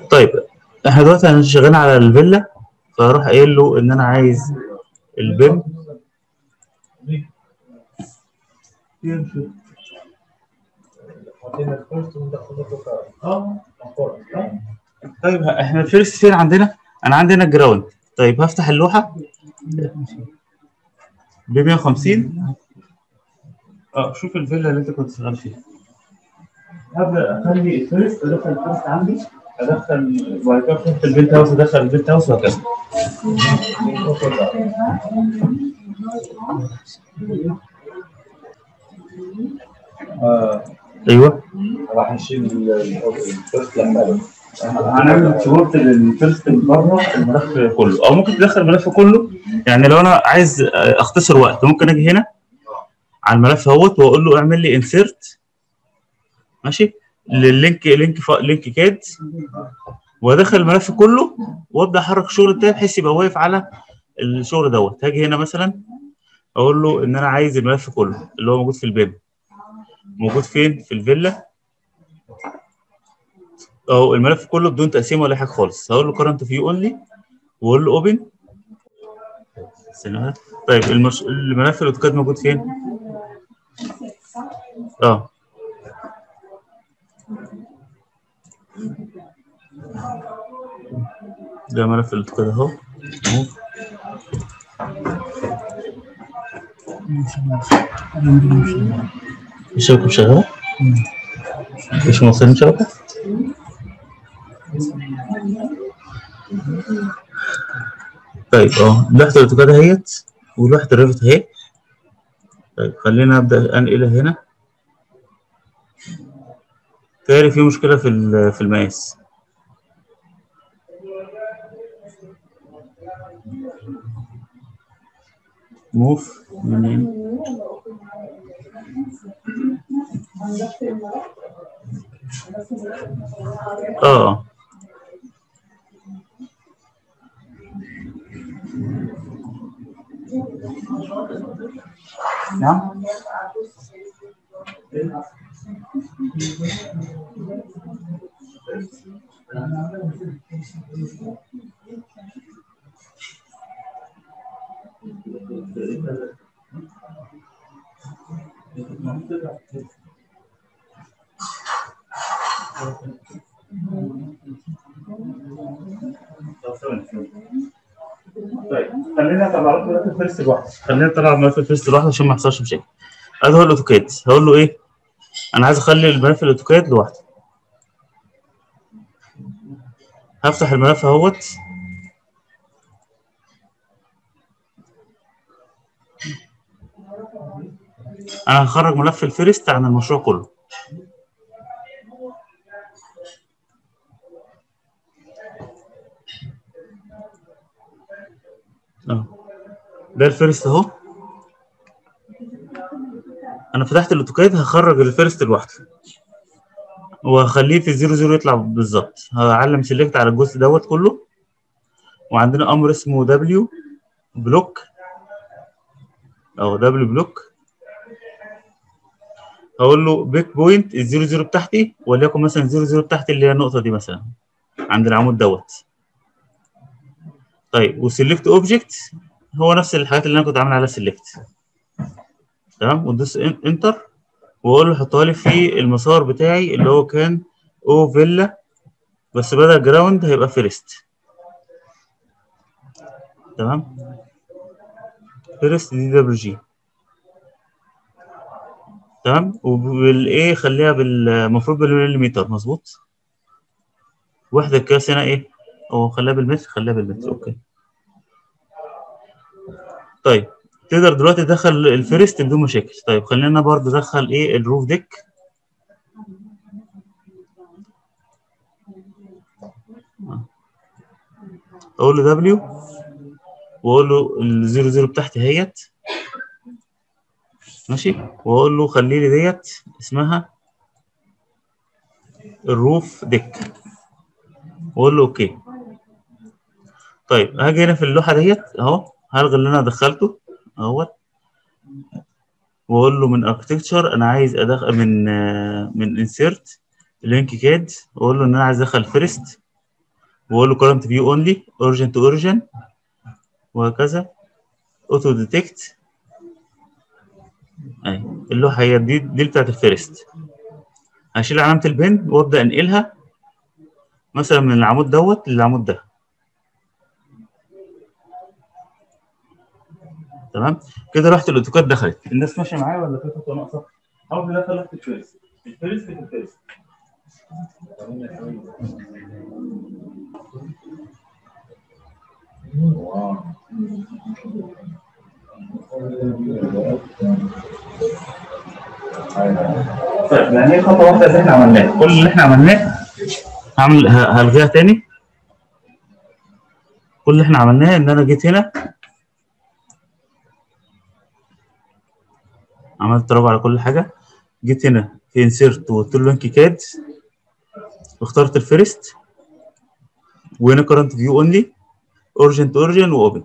طيب احنا دلوقتي انا شغالين على الفيلا فاروح قايل له ان انا عايز البيم طيب احنا الفيرست فين عندنا؟ انا عندنا الجراوند طيب هفتح اللوحه ب 150 اه شوف الفيلا اللي انت كنت شغال فيها هبدا اخلي الفيرست ادخل الفيرست عندي ادخل وبعد كده في البنت هاوس ادخل البنت هاوس وهكذا آه، ايوه راح نشيل الفيرست لحاله هنعمل اكسبورت للفيرست من بره الملف كله او ممكن تدخل الملف كله يعني لو انا عايز اختصر وقت ممكن اجي هنا على الملف اهوت واقول له اعمل لي انسيرت ماشي لللينك لينك ف... لينك كاد وادخل الملف كله وابدا احرك الشغل بتاعي بحيث يبقى واقف على الشغل دوت هاجي هنا مثلا اقول له ان انا عايز الملف كله اللي هو موجود في البيب موجود فين في الفيلا اهو الملف كله بدون تقسيم ولا حاجه خالص هقول له كرنت فيو اونلي واقول له اوبن طيب المش... الملف الاوتوكاد موجود فين؟ اه ده ملف الاوتوكاد اهو اهو الشبكة مش شغالة؟ مش موصلين شبكة؟ طيب اه لوحة الاوتوكاد اهيت ولوحة الريفت اهي طيب خلينا ابدا انقلها هنا تاني في مشكلة في ال- في المقاس موف منين اه نعم طيب خلينا اطلع لكم ملف الفيرست لوحده خلينا نطلع ملف الفيرست لوحده عشان ما يحصلش مشاكل ادي هو الاوتوكاد هقول له ايه انا عايز اخلي الملف الاوتوكاد لوحده هفتح الملف اهوت انا هخرج ملف الفيرست عن المشروع كله اه ده الفيرست اهو انا فتحت الاوتوكاد هخرج الفيرست لوحده وهخليه في الزيرو زيرو يطلع بالظبط هعلم سيلكت على الجزء دوت كله وعندنا امر اسمه دبليو بلوك او دبليو بلوك هقول له بيك بوينت الزيرو زيرو بتاعتي وليكن مثلا الزيرو زيرو بتاعتي اللي هي النقطه دي مثلا عند العمود دوت طيب وسيلكت اوبجكت هو نفس الحاجات اللي انا كنت عامل عليها سيلكت تمام وندوس انتر واقول له حطها لي في المسار بتاعي اللي هو كان او فيلا بس بدل جراوند هيبقى فيرست تمام فيرست دي دبليو جي تمام وبالايه خليها بالمفروض بالمليمتر مظبوط وحده القياس هنا ايه او خليها بالمتر خليها بالمتر اوكي طيب تقدر دلوقتي تدخل الفيرست بدون مشاكل طيب خلينا برضه ندخل ايه الروف ديك اقول له دبليو واقول له الزيرو زيرو بتاعتي اهيت ماشي واقول له خلي لي ديت اسمها الروف ديك واقول له اوكي طيب هاجي هنا في اللوحه ديت اهو هلغي اللي انا دخلته اهوت واقول له من اركتكتشر انا عايز ادخل من من انسيرت لينك كاد واقول له ان انا عايز ادخل فيرست واقول له current view only origin to origin وهكذا auto detect اهي اللوحه هي دي دي بتاعت الفيرست هشيل علامه البن وابدا انقلها مثلا من العمود دوت للعمود ده تمام كده رحت الاوتوكاد دخلت الناس ماشيه معايا ولا في خطوه ناقصه؟ اول ما دخلت الفيرست الفيرست في الفيرست واو. طيب يعني هي خطوه واحده اللي احنا عملناها كل اللي احنا عملناه هعمل ه- هلغيها تاني كل اللي احنا عملناه ان انا جيت هنا عملت رابع على كل حاجه جيت هنا في انسيرت وقلت له لينك كاد واخترت الفيرست وهنا كرنت فيو اونلي اورجن تو اورجن واوبن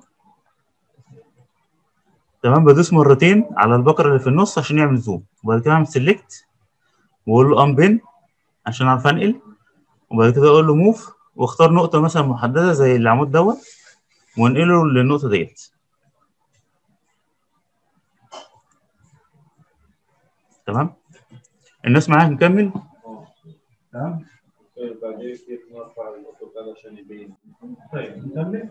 تمام بدوس مرتين على البقره اللي في النص عشان يعمل زوم وبعد كده اعمل سيلكت واقول له انبن عشان اعرف انقل وبعد كده اقول له موف واختار نقطه مثلا محدده زي العمود دوت وانقله للنقطه ديت تمام الناس معاك نكمل تمام طيب بعدين كيف نرفع الاوتوكاد عشان يبين طيب نكمل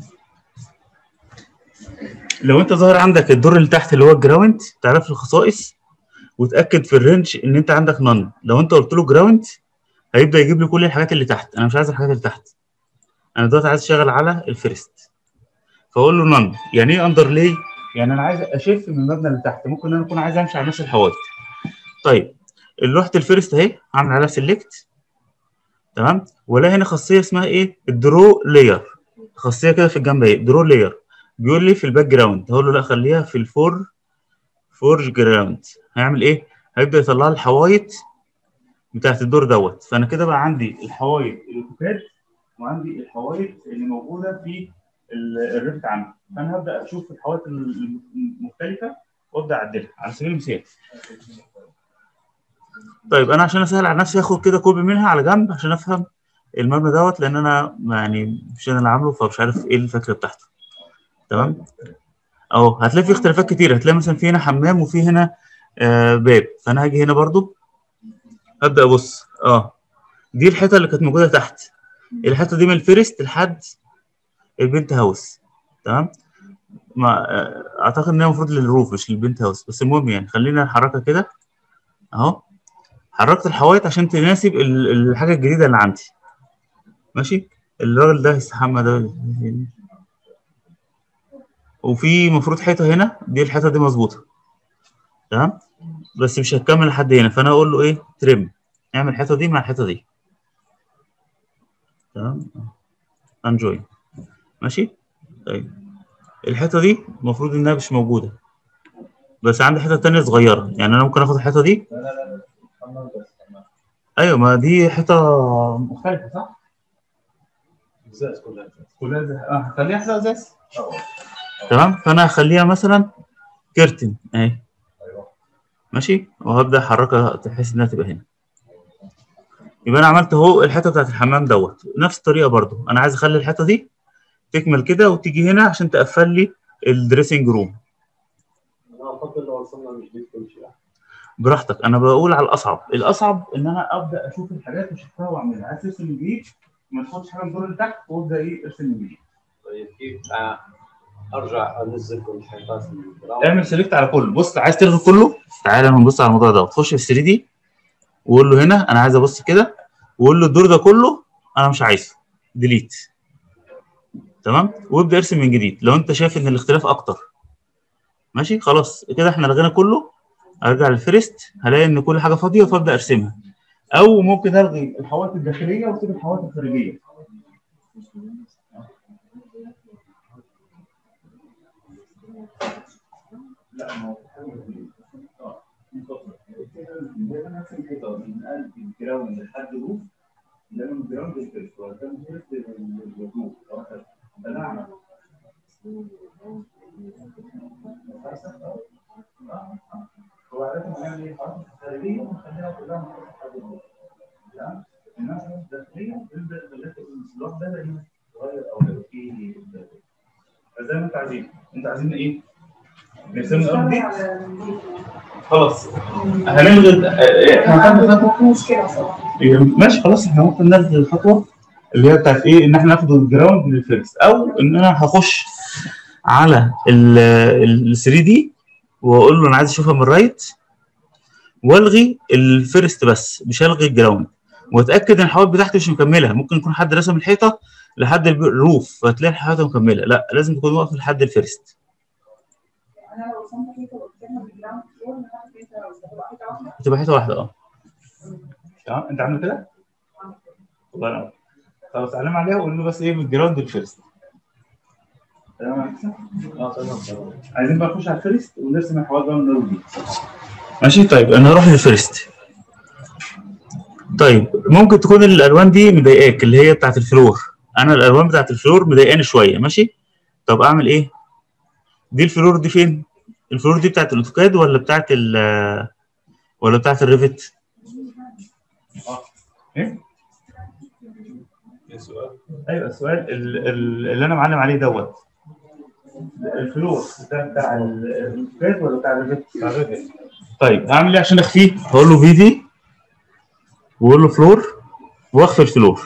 لو انت ظاهر عندك الدور اللي تحت اللي هو الجراوند تعرف الخصائص وتاكد في الرينج ان انت عندك نون لو انت قلت له جراوند هيبدا يجيب لي كل الحاجات اللي تحت انا مش عايز الحاجات اللي تحت انا دلوقتي عايز اشتغل على الفيرست فاقول له نون يعني ايه اندرلاي يعني انا عايز اشف من المبنى اللي تحت ممكن انا اكون عايز امشي على نفس الحوائط طيب لوحه الفيرست اهي هعمل عليها سيلكت تمام ولا هنا خاصيه اسمها ايه الدرو لاير خاصيه كده في الجنب اهي درو لاير بيقول لي في الباك جراوند هقول له لا خليها في الفور فورج جراوند هيعمل ايه هيبدا يطلع لي الحوايط بتاعت الدور دوت فانا كده بقى عندي الحوايط الاوتوكاد وعندي الحوايط اللي موجوده في ال- الريفت عندي فانا هبدا اشوف الحوايط الم- المختلفه وابدا اعدلها على سبيل المثال طيب انا عشان اسهل على نفسي هاخد كده كوبي منها على جنب عشان افهم المبنى دوت لان انا يعني مش انا اللي عامله فمش عارف ايه الفكره بتاعته تمام اهو هتلاقي في اختلافات كتير هتلاقي مثلا في هنا حمام وفي هنا آه باب فانا هاجي هنا برضو ابدا ابص اه دي الحيطه اللي كانت موجوده تحت الحيطه دي من الفيرست لحد البنت هاوس تمام ما آه، اعتقد ان هي المفروض للروف مش للبنت هاوس بس المهم يعني خلينا نحركها كده اهو حركت الحوايط عشان تناسب ال- الحاجه الجديده اللي عندي ماشي الراجل ده يستحمى ده وفي مفروض حيطه هنا دي الحيطه دي مظبوطه تمام بس مش هتكمل لحد هنا فانا اقول له ايه ترم اعمل الحيطه دي مع الحيطه دي تمام انجوي ماشي طيب الحيطه دي المفروض انها مش موجوده بس عندي حته تانية صغيره يعني انا ممكن اخد الحيطه دي لا لا لا محمد بس تمام ايوه ما دي حيطه مختلفه صح ازاز كلها ازاز كلها زي اه هخليها حيطه ازاز تمام فانا هخليها مثلا كيرتن اهي ايوه ماشي وهبدا احركها بحيث انها تبقى هنا يبقى انا عملت اهو الحته بتاعت الحمام دوت نفس الطريقه برضو انا عايز اخلي الحته دي تكمل كده وتيجي هنا عشان تقفل لي الدريسنج روم انا افضل لو وصلنا من جديد كل شيء براحتك انا بقول على الاصعب الاصعب ان انا ابدا اشوف الحاجات واشوفها واعملها عايز ترسم من جديد ما تاخدش حاجه من الدور اللي تحت وابدا ايه ارسم من جديد طيب كيف آه، ارجع انزل كل الحيطات من الجراوند؟ اعمل سيلكت على كله بص عايز تلغي كله تعالى نبص على الموضوع ده تخش في 3 دي وقول له هنا انا عايز ابص كده وقول له الدور ده كله انا مش عايزه ديليت تمام وابدا ارسم من جديد لو انت شايف ان الاختلاف اكتر ماشي خلاص كده احنا لغينا كله ارجع للفيرست هلاقي ان كل حاجه فاضيه فابدا ارسمها او ممكن الغي الحوايط الداخليه واسيب الحوايط الخارجيه لا ما هو اه ده نفس الحيطه من قلب الجراوند لحد الروف ده من الجراوند للفيرست وده من الفيرست للروف ده انا اعمل هو عادة بنعمل ايه؟ الحوايط الخارجيه ونخليها كلها محطوطه لحد الروف تمام؟ الناس الداخليه بنبدا نركز الواحد ده لازم يتغير او يبقى فيه فزي ما انت عايزين انت عايزين ايه؟ نرسم الارض دي خلاص هنلغي اه، احنا هناخد خطوه مشكلة صراحة ماشي خلاص احنا ممكن نلغي الخطوه اللي هي بتاعت ايه ان احنا ناخد الجراوند للفيرست او ان انا هخش على ال 3 دي واقول له انا عايز اشوفها من الرايت والغي الفيرست بس مش هلغي الجراوند واتاكد ان الحواف بتاعتي مش مكمله ممكن يكون حد رسم الحيطه لحد الب- الروف فتلاقي الحيطه مكمله لا لازم تكون واقف لحد الفيرست أنا لو رسمت حيطة قدامها بالجراوند فلور نحط حيطة هتبقى حيطة واحدة هتبقى حيطه واحده اه تمام انت عامل كده؟ الله ينور خلاص علم عليها وقول له بس ايه من الجراوند للفيرست تمام يا أحسن؟ اه تمام تمام عايزين بقى نخش على الفيرست ونرسم الحوار بقى من الاول دي ماشي طيب انا هروح للفيرست طيب ممكن تكون الالوان دي مضايقاك اللي هي بتاعت الفلور انا الالوان بتاعت الفلور مضايقاني شويه ماشي طب اعمل ايه دي الفلور دي فين الفلور دي بتاعت الاوتوكاد ولا بتاعت ال ولا بتاعت الريفت اه ايه ايه سؤال؟ ايوه السؤال ال- ال- اللي انا معلم عليه دوت الفلور ده بتاع ال- الاوتوكاد ولا بتاع الريفت بتاع الريفت طيب هعمل ايه عشان اخفيه؟ هقول له في في واقول له فلور واخفي الفلور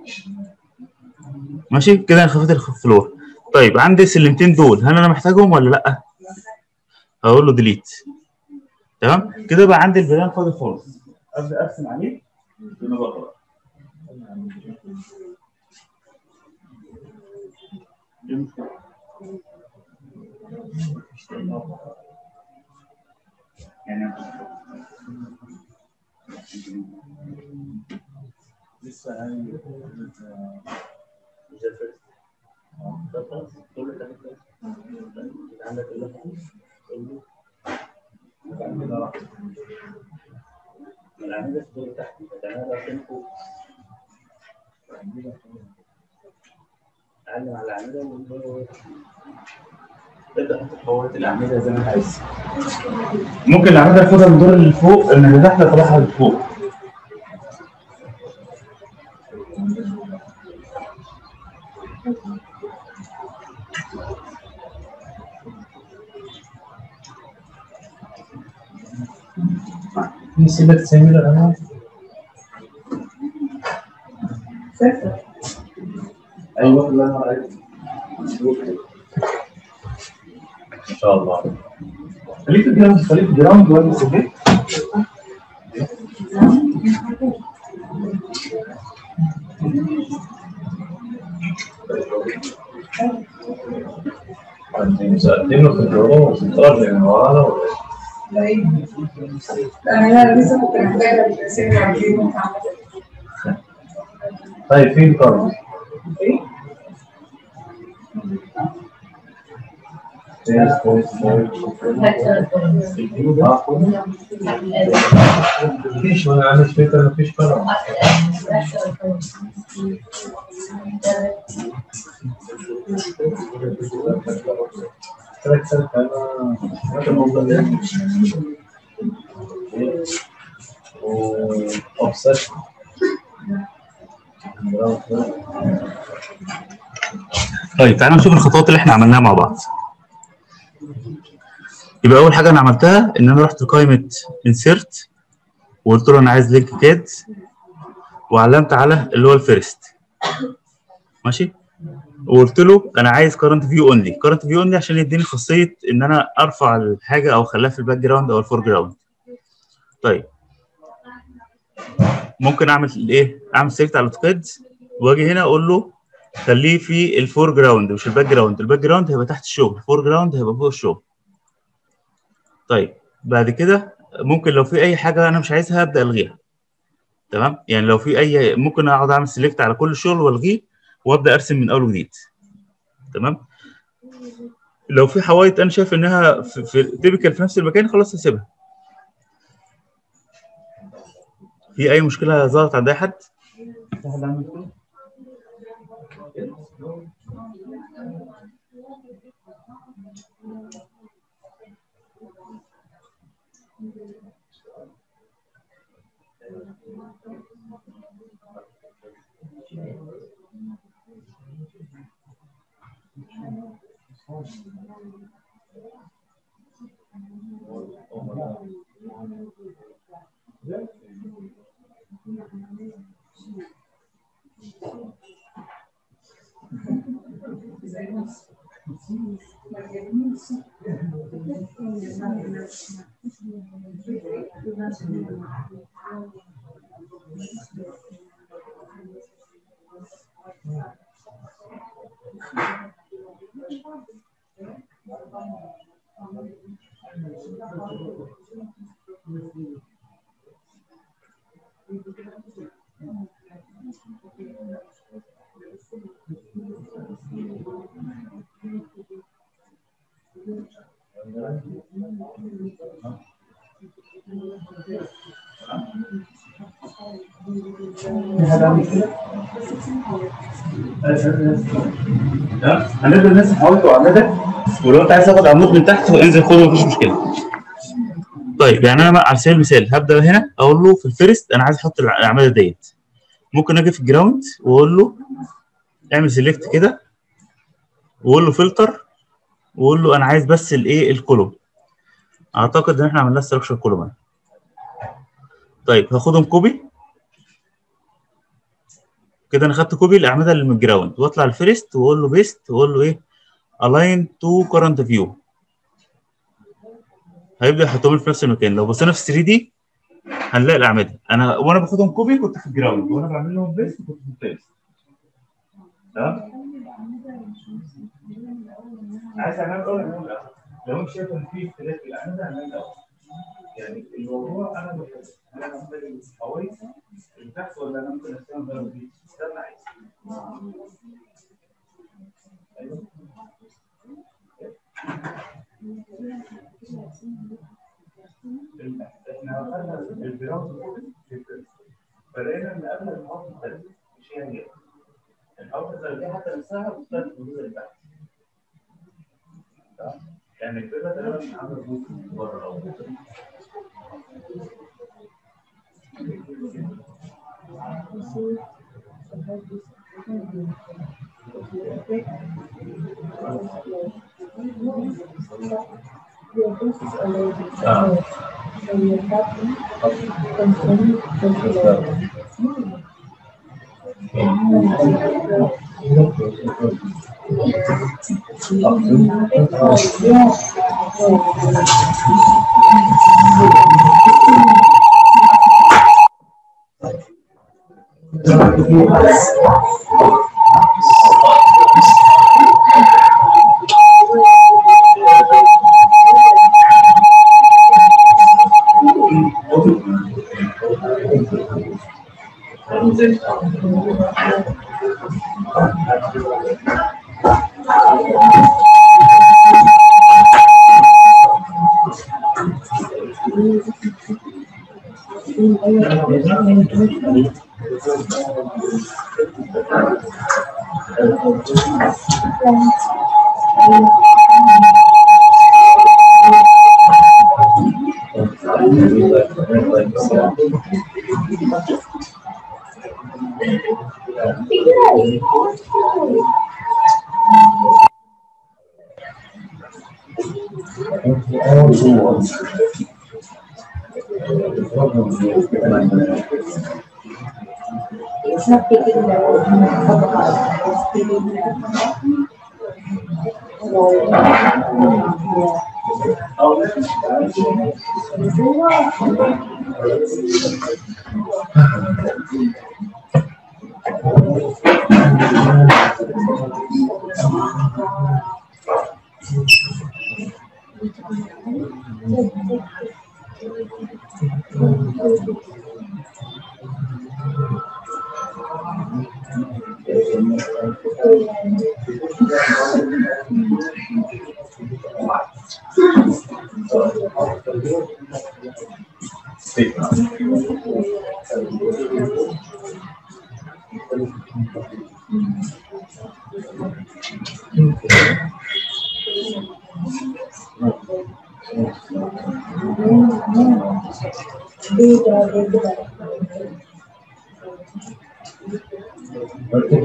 ماشي كده انا خفيت الفلور طيب عندي السلمتين دول هل انا محتاجهم ولا لا؟ هقول له ديليت تمام كده بقى عندي البلان فاضي خالص ابدا ارسم عليه من بره يعني لسه يعني مش الفرق خلاص كل ده عندك اللي عندنا راح العمودة تكون تحت فتعملها فين فوق علم على الأعمدة ونقول تبدأ تحط حوارات الأعمدة زي ما أنت عايز ممكن الأعمدة تاخدها من الدور اللي فوق إن اللي تحت تطلعها لفوق نسيبك تعمل انا صفر ايوه الله ينور عليك مظبوط كده. ان شاء الله خليك جراوند خليك جراوند ولا سبيت عندي سألتين في الجروب وتتراجع من ورانا ولا لا إيه أنا لسه كنت محتاجة التأثير عايزين طيب في الكرم كويس كويس مفيش ما انا عندي فكره مفيش كرم ثلاث سنة انا هذا الموضوع ده وابسط طيب تعالى نشوف الخطوات اللي احنا عملناها مع بعض يبقى اول حاجه انا عملتها ان انا رحت لقائمه انسيرت وقلت له انا عايز لينك كاد وعلمت على اللي هو الفيرست ماشي وقلت له انا عايز كارنت فيو اونلي كارنت فيو اونلي عشان يديني خاصيه ان انا ارفع الحاجه او اخليها في الباك جراوند او الفور جراوند طيب ممكن اعمل ايه اعمل سيلكت على الاوتوكاد واجي هنا اقول له خليه في الفور جراوند مش الباك جراوند الباك جراوند هيبقى تحت الشغل الفور جراوند هيبقى فوق الشغل طيب بعد كده ممكن لو في اي حاجه انا مش عايزها ابدا الغيها تمام يعني لو في اي ممكن اقعد اعمل سيلكت على كل الشغل والغيه وابدا ارسم من اول وجديد تمام لو في حوايط انا شايف انها في, في تيبيكال في نفس المكان خلاص هسيبها في اي مشكله ظهرت عند اي حد في حد عنده مشكله تمام هنبدا نمسح حواته وعمودك ولو انت عايز تاخد عمود من تحت انزل خده مفيش مشكله طيب يعني انا على سبيل المثال هبدا هنا اقول له في الفيرست انا عايز احط الاعمده ديت ممكن اجي في الجراوند واقول له اعمل سيلكت كده واقول له فلتر واقول له انا عايز بس الايه الكولوم اعتقد ان احنا عملنا ستراكشر كولوم طيب هاخدهم كوبي كده انا خدت كوبي الاعمده اللي من الجراوند واطلع الفيرست واقول له بيست واقول له ايه الاين تو كرنت فيو هيبدا يحطهم في نفس المكان لو بصينا في 3 دي هنلاقي الاعمده انا وانا باخدهم كوبي كنت في الجراوند وانا بعمل لهم بيست كنت في الفيرست تمام عايز اعمل الاول اعمل الاول لو انت شايف ان في اختلاف في الاعمده اعمل الاول يعني الموضوع انا بحب انا محتاج حوالي البحث ولا انا ممكن استخدم ضرب دي استنى عايز ايوه احنا اخذنا الجراوند فلقينا ان قبل الحوض مختلف مش هي هي الحوض الزوجيه حتى نفسها بتختلف من جزء البحث تمام؟ يعني الفكره تقريبا مش عامله بره او آه. It's not taking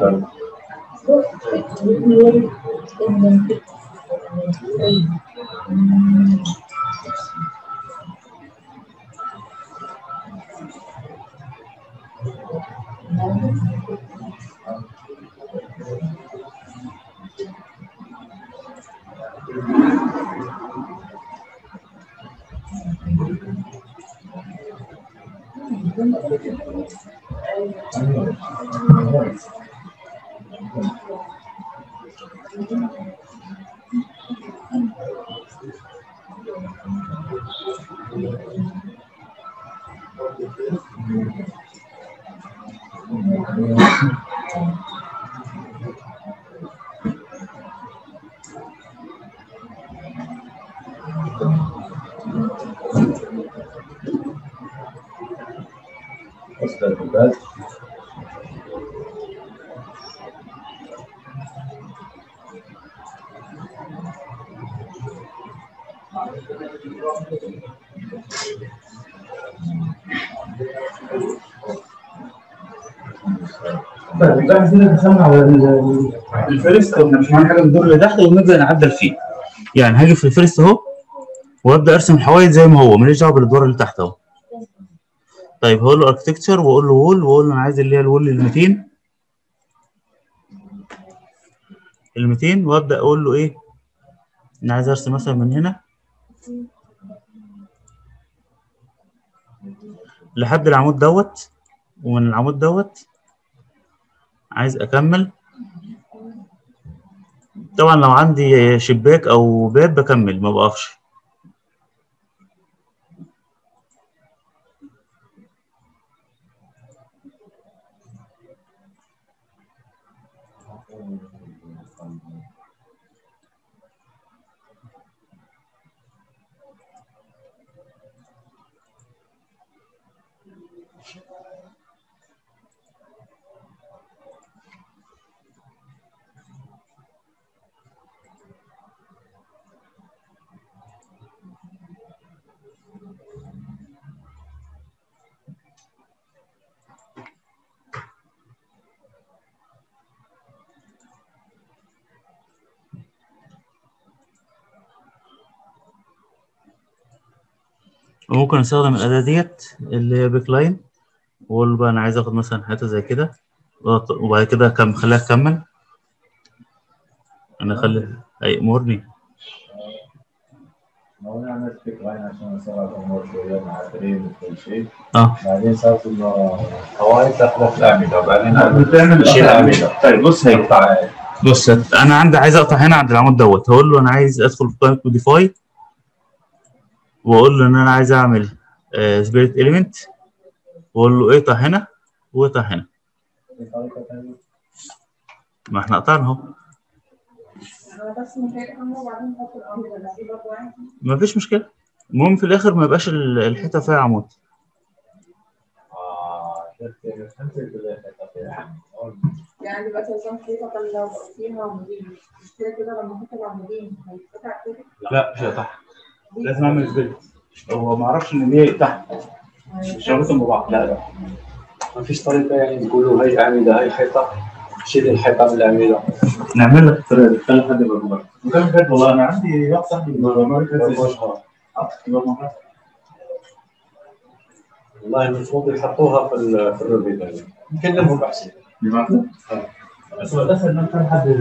أصل البلاد طيب يبقى احنا كده دخلنا على ال- الفيرست قلنا مش معانا حاجه من الدور اللي تحت ونبدا نعدل فيه يعني هاجي في الفيرست اهو وابدا ارسم الحوايط زي ما هو ماليش دعوه بالادوار اللي تحت اهو طيب هقول له اركتكتشر واقول له وول واقول له انا عايز اللي هي الوول ال 200 ال 200 وابدا اقول له ايه انا عايز ارسم مثلا من هنا لحد العمود دوت ومن العمود دوت عايز اكمل طبعا لو عندي شباك او باب بكمل ما بقفش وممكن استخدم الاداه ديت اللي هي بيك لاين واقول له بقى انا عايز اخد مثلا حته زي كده وأط- وبعد كده كم خليها تكمل انا اخلي اي امورني لو انا عملت فكره لاين عشان اسرع الامور شويه مع فريم وكل شيء اه بعدين صارت انه حوايط داخله في الاعمده وبعدين بتعمل شيل الاعمده طيب بص هي قطع بص انا عندي عايز اقطع هنا عند العمود دوت هقول له انا عايز ادخل في قائمه موديفاي واقول له ان انا عايز اعمل سبيريت اليمنت واقول له اقطع هنا واقطع هنا في طريقه ثانيه ما احنا قطعنا اهو انا بس محتاج اعمل وبعدين نحط الامر ده دي برضه عادي ما فيش مشكله المهم في الاخر ما يبقاش ال- الحته فيها عمود اه شفت فهمت الحته يعني دلوقتي نظام خريطه كان لو فيها عمودين مشكله كده لما احط العمودين هيتقطع كده لا مش هقطعها لازم اعمل سبيريت هو ما اعرفش ان دي تحت مش رابطهم ببعض لا لا ما فيش طريقه يعني تقولوا هي اعمده هي حيطه شيل الحيطه من الاعمده نعمل لك الطريقه دي خلي حد يبقى جوه وكان فات والله انا عندي واحد صاحبي وجهها. والله المفروض يحطوها في ال- في الربيع يعني. يمكن لهم احسن بس هو دخل ان كان حد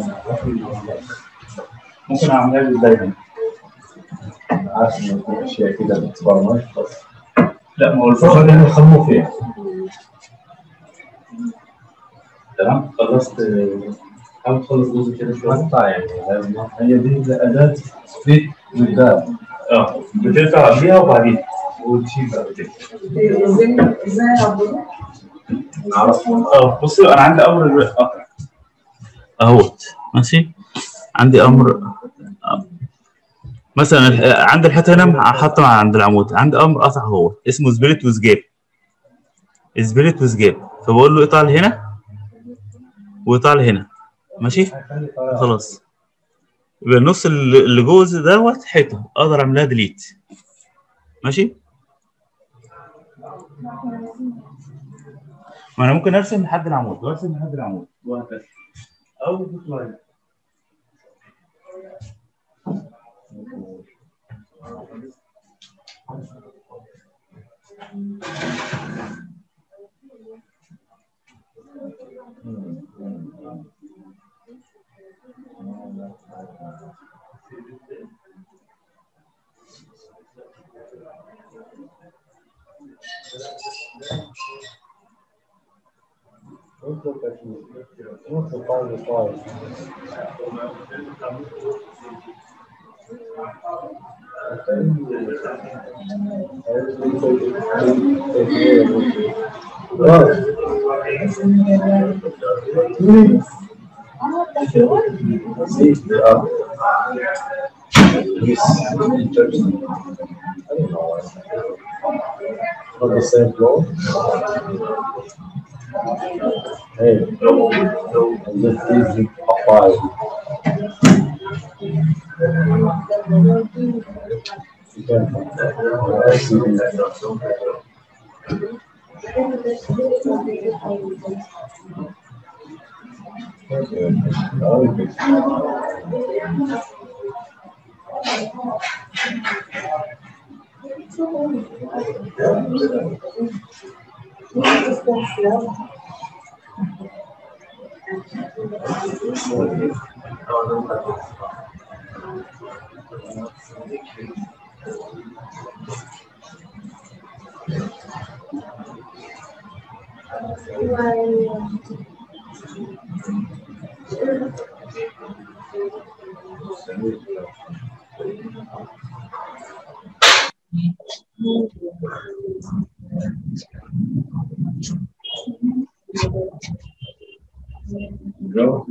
ممكن اعملها له دايما عارف انه في اشياء كده بتتبرمج بس لا ما هو المفروض الفكره انه يخموا فيها تمام خلصت حاول تخلص جزء كده شويه مقطع يعني لازم هي دي الاداه سبيت قدام اه بترفع قبليها وبعدين وتشيل بعد كده ازاي ازاي اعبده؟ نعرف اه بصي انا عندي امر قطع اهوت ماشي عندي امر آه. مثلا ال- عندي الحته هنا حاطه مع عند العمود عندي امر قطع هو اسمه سبيريت ويز جاب سبيريت ويز جاب فبقول له اقطع لهنا واقطع لهنا ماشي خلاص يبقى النص اللي اللي جوه دوت حيطه اقدر اعملها ديليت ماشي ما انا ممكن ارسم لحد العمود وارسم لحد العمود وهكذا او بوت لاين Let's look at the, what's the part of the file? On the same floor? Hey, and this is a five. You can- I see. Okay, now we can- Go.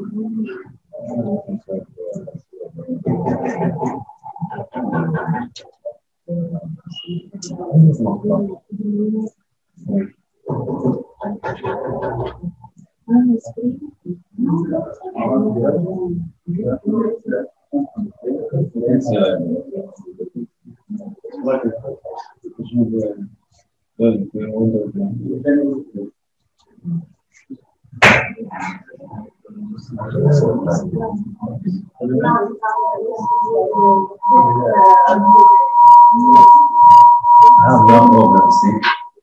It's, uh, like a- Good, good, all good. I'm not over, see.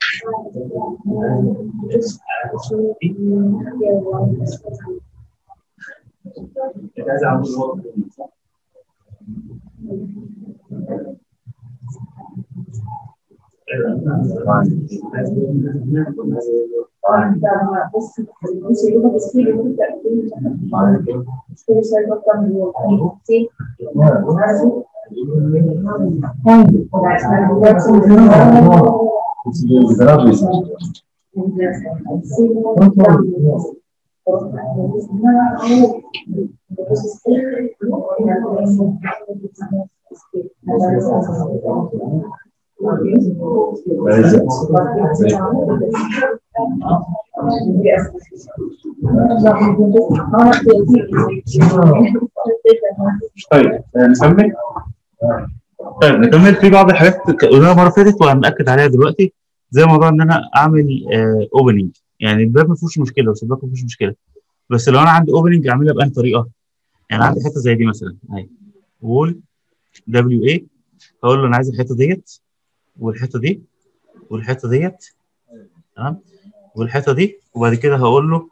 طيب نكمل طيب نكمل في بعض الحاجات ك- قلناها المره اللي فاتت وهنأكد عليها دلوقتي زي موضوع ان انا اعمل اوبننج يعني الباب ما فيهوش مشكله والشباك ما فيهوش مشكله بس لو انا عندي اوبننج اعملها بأنهي طريقه؟ يعني عندي حته زي دي مثلا اهي وول دبليو اي هقول له انا عايز الحته ديت والحته دي والحته ديت تمام والحته دي وبعد كده هقول له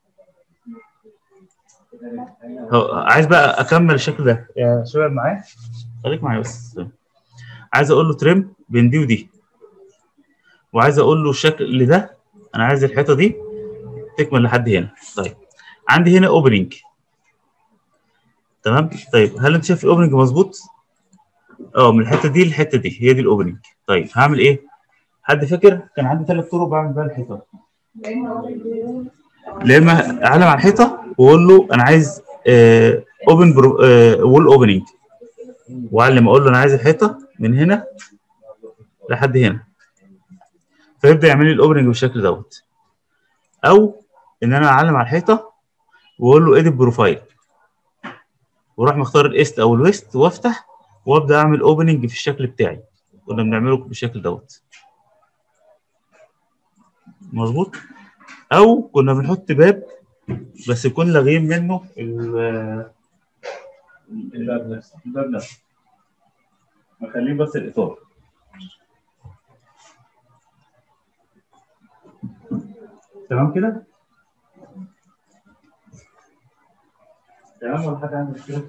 هو- عايز بقى اكمل الشكل ده يا شباب معايا خليك معايا بس عايز اقول له تريم بين دي ودي وعايز اقول له الشكل ده انا عايز الحيطه دي تكمل لحد هنا طيب عندي هنا اوبننج تمام طيب هل انت شايف الاوبننج مظبوط اه من الحته دي للحته دي هي دي الاوبننج طيب هعمل ايه حد فاكر كان عندي ثلاث طرق بعمل بيها الحيطه يا اما اعلم على الحيطه واقول له انا عايز اوبن وول اوبننج واعلم اقول له انا عايز الحيطه من هنا لحد هنا فيبدا يعمل لي الاوبننج بالشكل دوت او ان انا اعلم على الحيطه واقول له اديت بروفايل واروح مختار الايست او الويست وافتح وابدا اعمل اوبننج في الشكل بتاعي كنا بنعمله بالشكل دوت مظبوط او كنا بنحط باب بس يكون لاغيين منه ال- الباب نفسه الباب نفسه مخلين بس الاطار تمام كده تمام ولا حاجه عندك مشكله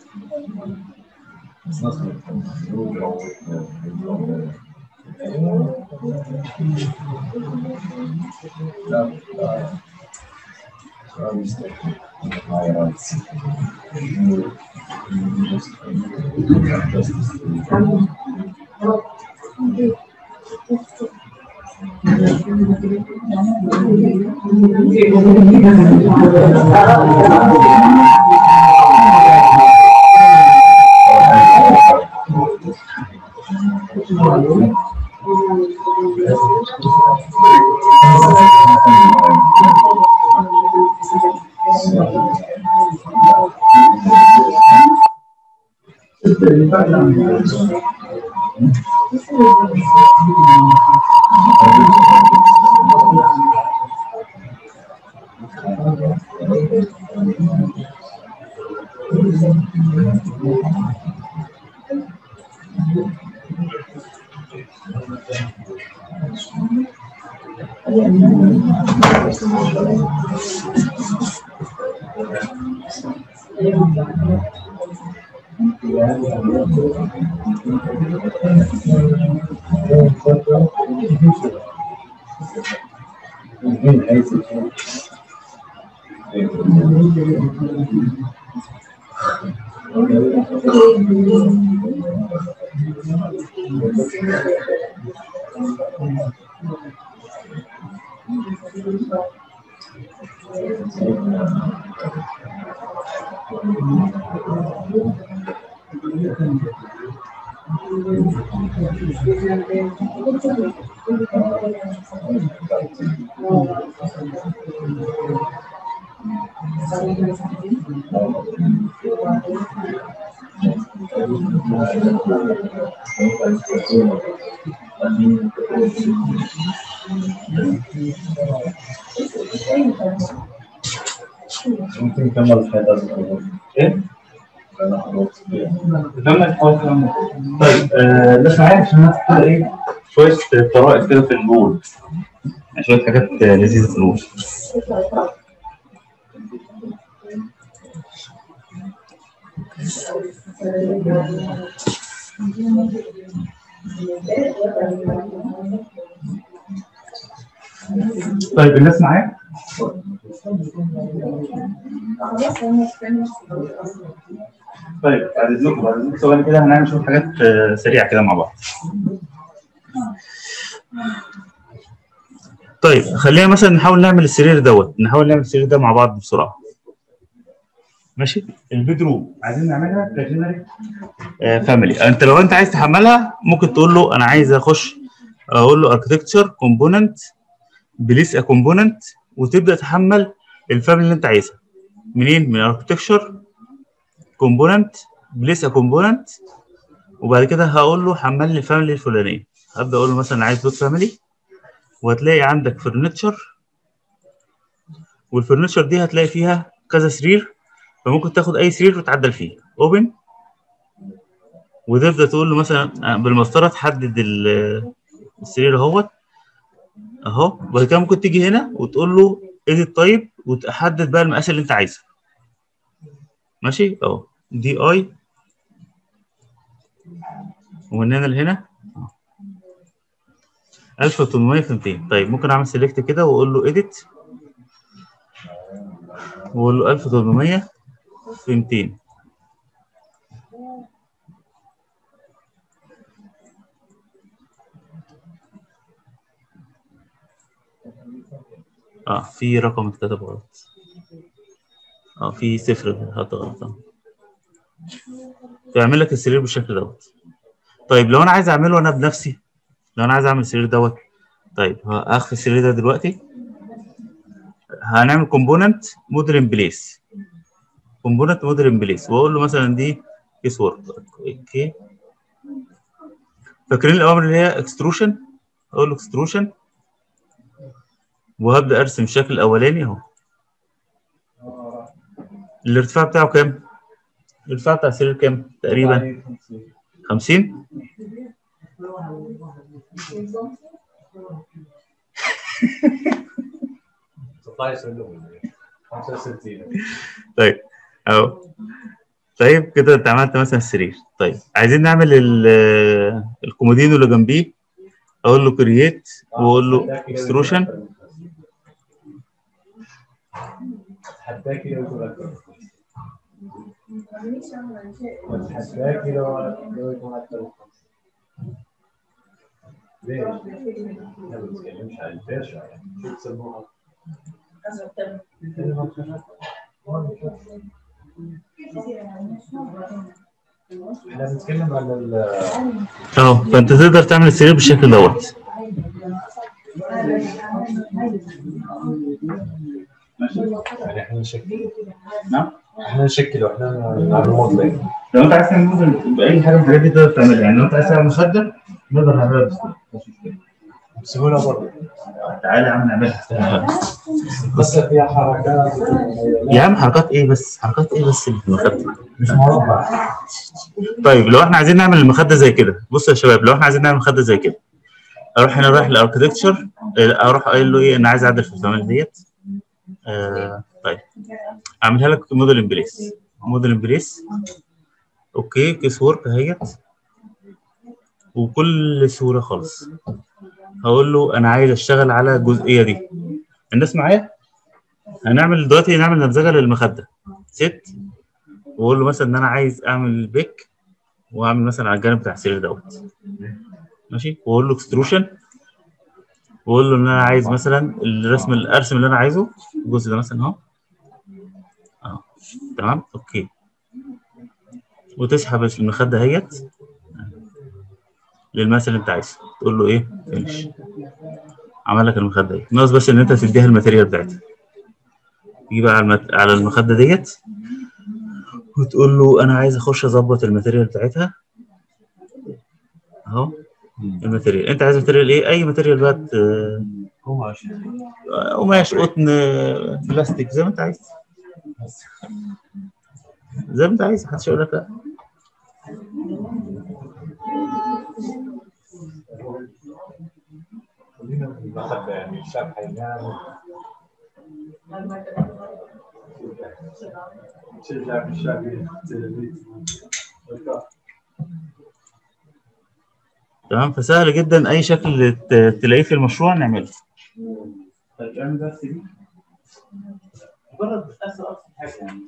ممكن نكمل الحياة ايه؟ أنا خلاص كمل حاول كمل. طيب آه بس معايا عشان ناخد كده ايه شويه طرائف كده في النور يعني شويه حاجات آه، لذيذه في النور طيب الناس معايا؟ طيب بعد اذنكم بعد اذنكم ثواني كده هنعمل شويه حاجات آه، سريعه كده مع بعض. طيب خلينا مثلا نحاول نعمل السرير دوت نحاول نعمل السرير ده مع بعض بسرعه. ماشي البيدروم عايزين نعملها كجنريك فاميلي انت لو انت عايز تحملها ممكن تقول له انا عايز اخش اقول له اركتكتشر كومبوننت بليس ا كومبوننت وتبدا تحمل الفاميلي اللي انت عايزها منين من اركتكتشر كومبوننت بليس ا كومبوننت وبعد كده هقول له حمل لي الفاميلي الفلانيه هبدا اقول له مثلا عايز دوت فاميلي وهتلاقي عندك فرنتشر والفرنتشر دي هتلاقي فيها كذا سرير فممكن تاخد اي سرير وتعدل فيه اوبن وتبدا تقول له مثلا بالمسطره تحدد ال- السرير اهوت اهو وبعد كده ممكن تيجي هنا وتقول له ايديت طيب وتحدد بقى المقاس اللي انت عايزه ماشي اهو دي اي ومن هنا لهنا 1800 في 200 طيب ممكن اعمل سيلكت كده واقول له ايديت واقول له 1800 في 200 اه في رقم اتكتب غلط اه في صفر حط غلط آه. فيعمل لك السرير بالشكل دوت طيب لو انا عايز اعمله انا بنفسي لو انا عايز اعمل السرير دوت طيب هاخد السرير ده دلوقتي هنعمل كومبوننت موديل ان بليس كومبوننت موديل ان بليس واقول له مثلا دي كيس وورك اوكي فاكرين الاوامر اللي هي اكستروشن اقول له اكستروشن وهبدا ارسم الشكل الاولاني اهو الارتفاع بتاعه كام؟ الارتفاع بتاع السرير كام تقريبا 50 16 سلم 65 طيب اهو طيب كده انت عملت مثلا السرير طيب عايزين نعمل ال- الكومودينو اللي جنبيه اقول له كرييت واقول له اكستروشن حداكي لو يكون اكثر حداكي لو لو يكون اكثر ليش؟ ما بتتكلمش عن الفرشه يعني شو بسموها؟ احنا بنتكلم عن ال اهو فانت تقدر تعمل السرير بالشكل دوت يعني احنا نشكل نعم احنا نشكل واحنا نعمل موديل لو انت عايز تعمل موديل باي حاجه من الحاجات دي تقدر تعملها يعني لو انت عايز تعمل مخده نقدر نعملها بسهوله مفيش مشكلة. بسهوله برضه تعالى يا عم نعملها بس فيها حركات يا عم حركات ايه بس حركات ايه بس اللي في المخده مش مربع طيب لو احنا عايزين نعمل المخده زي كده بصوا يا شباب لو احنا عايزين نعمل مخده زي كده اروح هنا رايح للاركتكتشر اروح قايل له ايه انا عايز اعدل في الزمان ديت آه طيب اعملها لك موديل امبريس موديل امبريس اوكي كيس ورك اهيت وبكل سهوله خالص هقول له انا عايز اشتغل على الجزئيه دي الناس معايا هنعمل دلوقتي نعمل نمذجه للمخده ست واقول له مثلا ان انا عايز اعمل بيك واعمل مثلا على الجانب بتاع السرير دوت ماشي واقول له اكستروشن واقول له ان انا عايز مثلا الرسم الارسم اللي انا عايزه الجزء ده مثلا اهو اهو تمام اوكي وتسحب المخده اهيت للمثل اللي انت عايزه تقول له ايه فينش عمل لك المخده دي ناقص بس ان انت تديها الماتيريال بتاعتها تيجي بقى على المت... على المخده ديت وتقول له انا عايز اخش اظبط الماتيريال بتاعتها اهو الماتيريال انت عايز ماتيريال ايه اي ماتيريال بقى ت- قماش قماش قطن آه، بلاستيك زي ما انت عايز زي ما انت عايز محدش يقول لك لا خلينا في المخدة يعني الشاب حينام شجع في الشاب تمام فسهل جدا اي شكل ت- تلاقيه في المشروع نعمله طيب اعمل بس دي مجرد بس ابسط حاجه يعني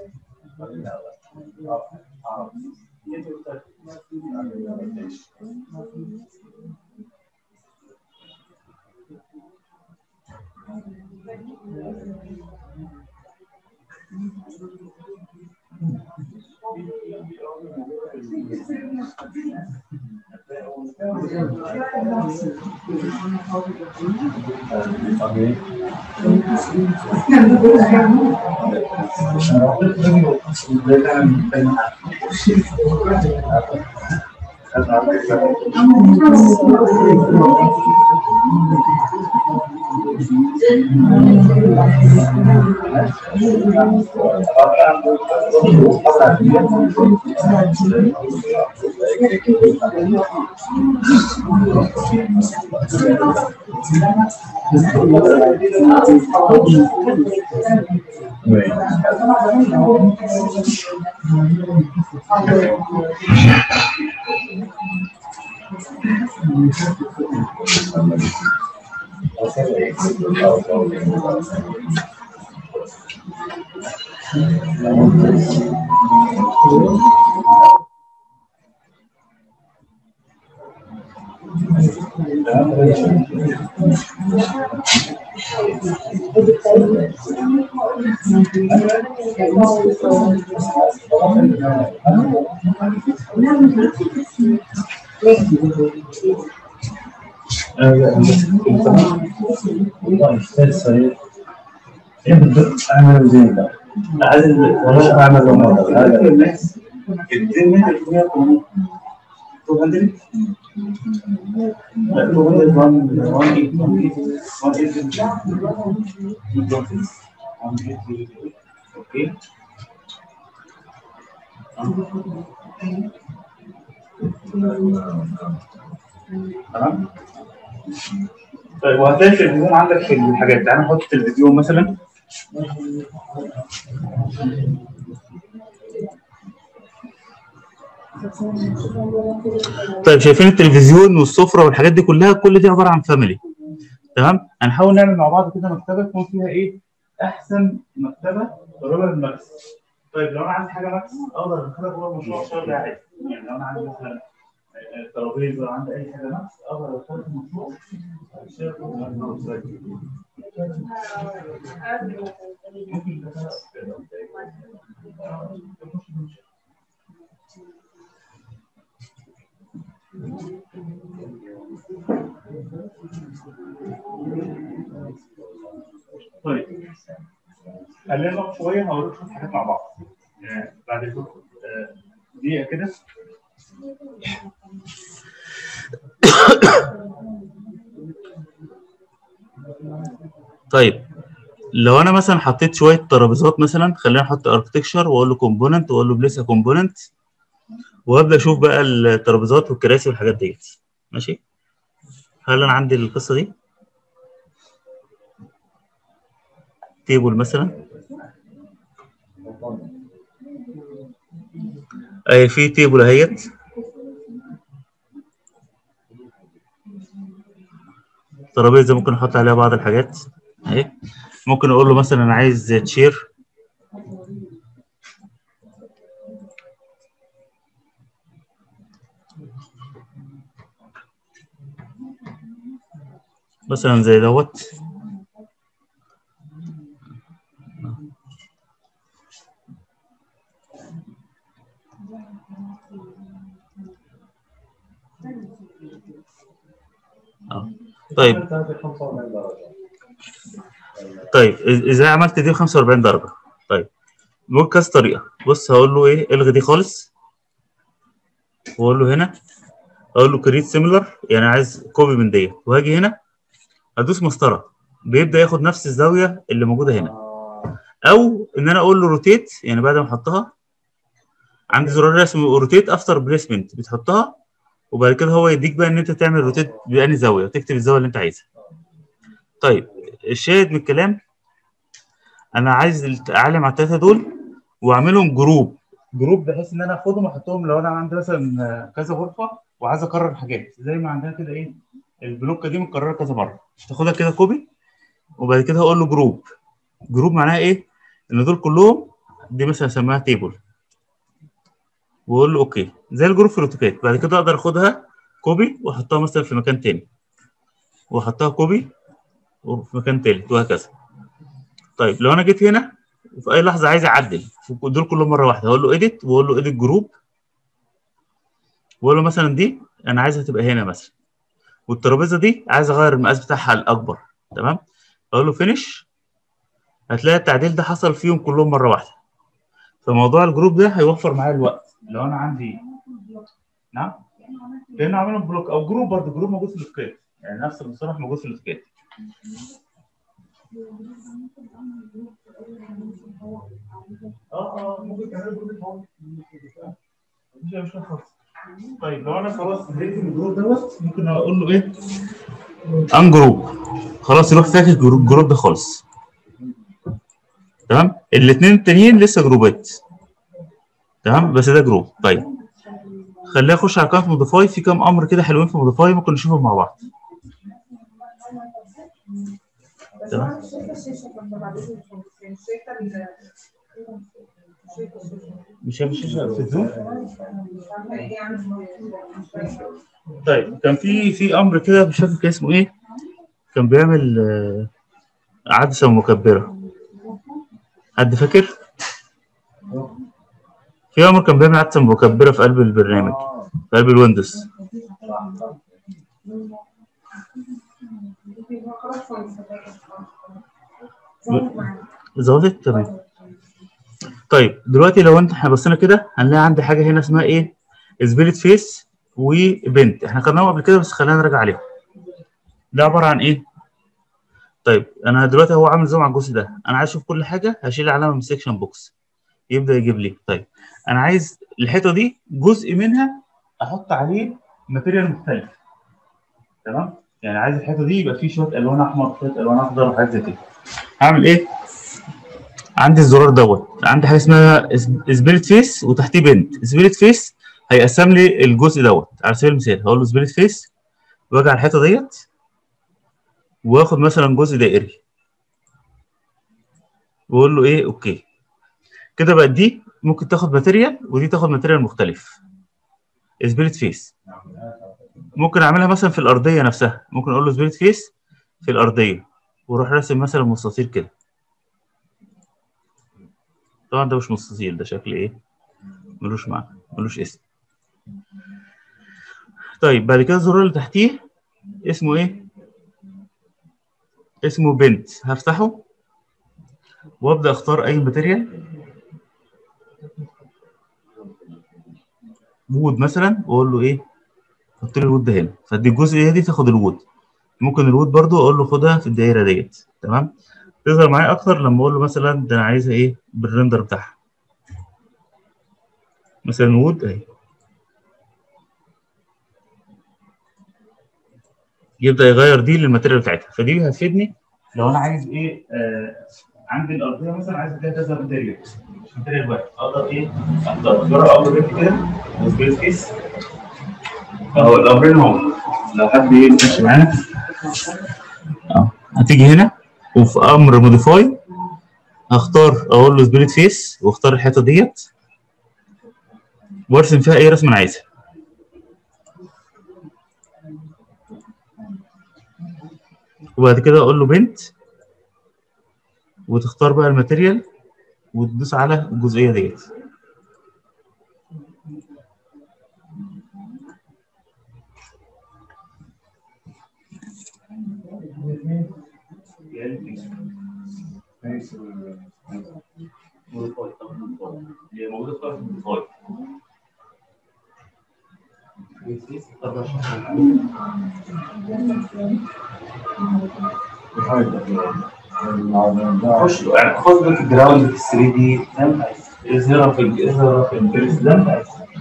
اعمل زي ده ولا اعمل هذا تمام طيب وهتلاقي التلفزيون عندك في الحاجات تعالى نحط التلفزيون مثلا طيب شايفين التلفزيون والسفره والحاجات دي كلها كل دي عباره عن فاميلي تمام هنحاول نعمل مع بعض كده مكتبه تكون فيها ايه احسن مكتبه قريبه للماكس طيب لو انا عندي حاجه ماكس اقدر ادخلها جوه المشروع اشتغل بيها عادي يعني لو انا عندي مثلا آه، ترابيزه ولا عندي اي حاجه ماكس اقدر ادخلها في المشروع اشتغل جوه المشروع. ممكن أدخلها كده. طيب خلينا نقف شويه هقول لكم حاجات مع بعض يعني بعد كده آه، دقيقه كده طيب لو انا مثلا حطيت شويه ترابيزات مثلا خلينا نحط اركتكشر واقول له كومبوننت واقول له بليس كومبوننت وابدا اشوف بقى الترابيزات والكراسي والحاجات ديت ماشي هل انا عندي القصه دي تيبل مثلا اي في تيبل اهيت ترابيزه ممكن احط عليها بعض الحاجات اهي ممكن اقول له مثلا انا عايز تشير مثلا زي دوت اه طيب انت هذه 45 درجه طيب إز- ازاي عملت دي 45 درجه طيب ممكن كذا طريقه بص هقول له ايه الغي دي خالص واقول له هنا اقول له كريت سيميلر يعني عايز كوبي من ديت وهاجي هنا ادوس مسطره بيبدا ياخد نفس الزاويه اللي موجوده هنا آه، او ان انا اقول له روتيت يعني بعد ما احطها عندي زرار اسمه روتيت افتر بليسمنت بتحطها وبعد كده هو يديك بقى ان انت تعمل روتيت بأني زاويه وتكتب الزاويه اللي انت عايزها طيب الشاهد من الكلام انا عايز اعلم على الثلاثه دول واعملهم جروب جروب بحيث ان انا اخدهم واحطهم لو انا عندي مثلا كذا غرفه وعايز اكرر حاجات زي ما عندنا كده ايه البلوكه دي متكرره كذا مره تاخدها كده كوبي وبعد كده هقول له جروب جروب معناها ايه ان دول كلهم دي مثلا اسميها تيبل واقول له اوكي زي الجروب في الاوتوكاد بعد كده اقدر اخدها كوبي واحطها مثلا في مكان تاني واحطها كوبي وفي مكان تالت وهكذا طيب لو انا جيت هنا وفي اي لحظه عايز اعدل دول كلهم مره واحده هقول له اديت واقول له اديت جروب واقول له مثلا دي انا عايزها تبقى هنا مثلا والترابيزه دي عايز اغير المقاس بتاعها الاكبر تمام اقول له فينش هتلاقي التعديل ده حصل فيهم كلهم مره واحده فموضوع الجروب ده هيوفر معايا الوقت لو انا عندي نعم لانه عاملهم بلوك او جروب برضه جروب موجود في الاوتوكاد يعني نفس المصطلح موجود في الاوتوكاد اه اه ممكن تعمل جروب مش مش خالص طيب لو انا خلاص زهقت من الجروب دوت ممكن اقول له ايه ان جروب خلاص يروح فاكر الجروب الجروب ده خالص تمام الاثنين التانيين لسه جروبات تمام بس ده جروب طيب خلينا نخش على قناه موديفاي في كام امر كده حلوين في موديفاي ممكن نشوفهم مع بعض تمام. بس انا مش شايفه الشاشه كنا بعدين مش شايفه ال- مش شايفه الشاشة. مش هي مش في الزوم مش عارفه ايه يعني مش فاهمة. طيب كان في في امر كده مش فاكر كان اسمه ايه كان بيعمل آه، عدسه مكبره حد فاكر في امر كان بيعمل عدسه مكبره في قلب البرنامج آه، في قلب الويندوز خلاص خلاص. ظبط معايا. ظبطت تمام طيب دلوقتي لو انت احنا بصينا كده هنلاقي عندي حاجه هنا اسمها ايه سبيريت فيس وبنت احنا خدناهم قبل كده بس خلينا نراجع عليهم ده عباره عن ايه طيب انا دلوقتي هو عامل زوم على الجزء ده انا عايز اشوف كل حاجه هشيل علامه من السكشن بوكس يبدا يجيب لي طيب انا عايز الحيطه دي جزء منها احط عليه ماتيريال مختلف تمام يعني عايز الحيطه دي يبقى فيه شويه الوان احمر شويه الوان اخضر وحاجات زي كده هعمل ايه عندي الزرار دوت عندي حاجه اسمها سبيريت فيس وتحتيه بنت سبيريت فيس هيقسم لي الجزء دوت على سبيل المثال هقول له سبيريت فيس واجي على الحيطه ديت واخد مثلا جزء دائري واقول له ايه اوكي كده بقى دي ممكن تاخد ماتيريال ودي تاخد ماتيريال مختلف سبيريت فيس ممكن اعملها مثلا في الارضيه نفسها ممكن اقول له سبيريت فيس في الارضيه واروح راسم مثلا مستطيل كده طبعا ده مش مستطيل ده شكل ايه ملوش معنى ملوش اسم طيب بعد كده الزرار اللي تحتيه اسمه ايه اسمه بنت هفتحه وابدا اختار اي ماتيريال وود مثلا واقول له ايه حط لي الوود ده هنا فدي الجزئيه دي تاخد الوود ممكن الوود برضو اقول له خدها في الدايره ديت تمام تظهر معايا اكتر لما اقول له مثلا ده انا عايزها ايه بالريندر بتاعها مثلا وود اهي يبدا يغير دي للماتيريال بتاعتها فدي هتفيدني لو انا عايز ايه آه عندي الارضيه مثلا عايز اديها كذا ماتيريال مش ماتيريال واحد اقدر ايه اختار جرب اول بيت كده وسبيس كيس اهو الامرين اهو لو حد ايه ماشي معانا اه هتيجي هنا وفي امر موديفاي هختار اقول له سبيريت فيس واختار الحته ديت وارسم فيها اي رسمه انا عايزها وبعد كده اقول له بنت وتختار بقى الماتيريال وتدوس على الجزئيه ديت هي موجوده في الموديفاي خش يعني خد باك جراوند في 3 دي فاهم اظهرها في اظهرها في البريس ده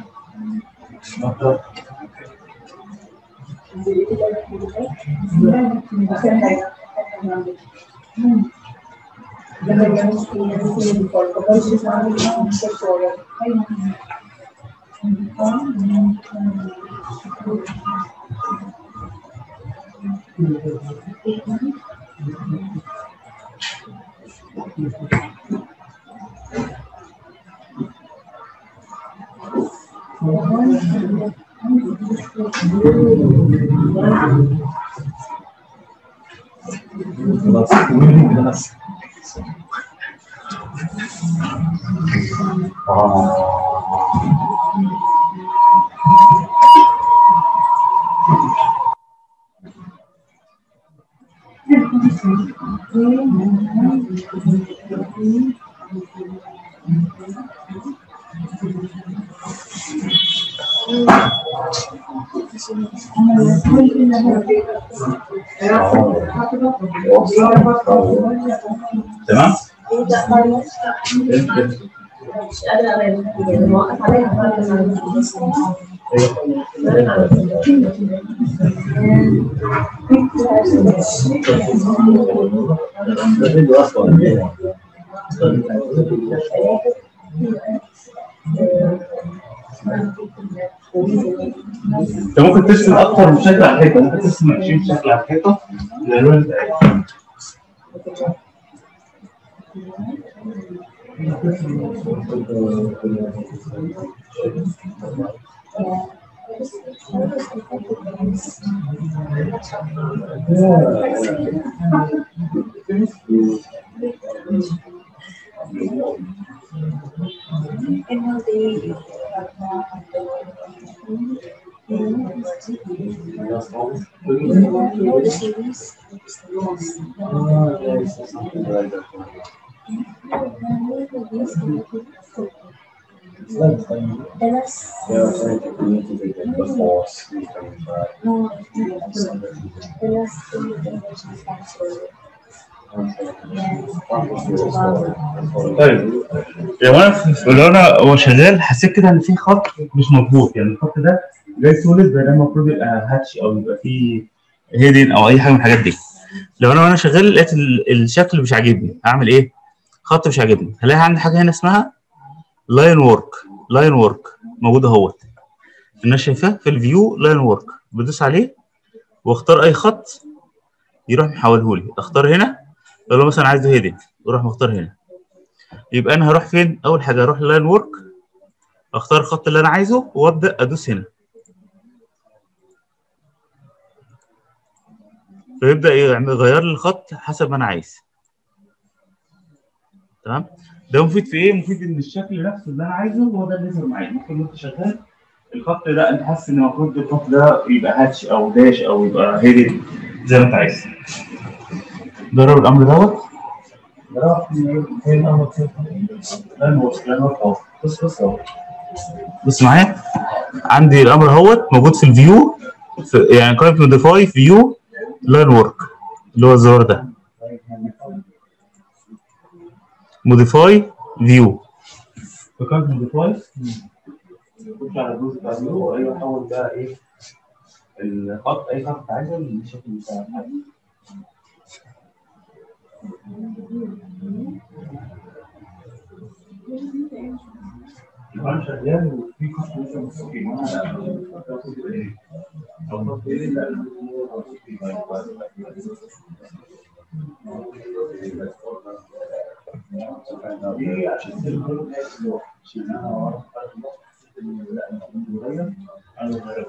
تمام انت ممكن ترسم اكتر من شكل على الحيطه ممكن ترسم 20 شكل على الحيطه الالوان بتاعتها طيب لو انا في- لو انا هو شغال حسيت كده ان في خط مش مظبوط يعني الخط ده جاي سوليد بينما المفروض يبقى هاتش او يبقى فيه هيدن او اي حاجه من الحاجات دي لو انا وانا شغال لقيت ال- الشكل مش عاجبني اعمل ايه؟ خط مش عاجبني هلاقي عندي حاجه هنا اسمها لاين وورك لاين وورك موجود اهوت الناس شايفاه في الفيو لاين وورك بدوس عليه واختار اي خط يروح محوله لي اختار هنا اقول له مثلا عايزه هيدن يروح مختار هنا يبقى انا هروح فين اول حاجه اروح لاين وورك اختار الخط اللي انا عايزه وابدا ادوس هنا فيبدا يعمل- يغير لي الخط حسب ما انا عايز تمام ده مفيد في ايه مفيد ان الشكل نفسه اللي انا عايزه هو ده اللي يظهر معايا ممكن وانت شغال الخط ده انت حاسس ان المفروض الخط ده يبقى هاتش او داش او يبقى هيدن زي ما انت عايز جرب الامر دوت فين امر كيف لا نورك لا نورك اهو بص بص اهو بص معايا عندي الامر اهوت موجود في الفيو في يعني كونكت موديفاي فيو لاين ورك اللي هو الزرار ده موديفاي فيو فكونكت موديفاي خش على الجزء بتاع فيو ايوه حول بقى ايه الخط اي خط عايزه للشكل بتاع انا شغال وفي خط لسه مستقيم وانا لا او خط ايه لا دي عشان كده عشان انا اعرف لا المفروض يغير انا بغير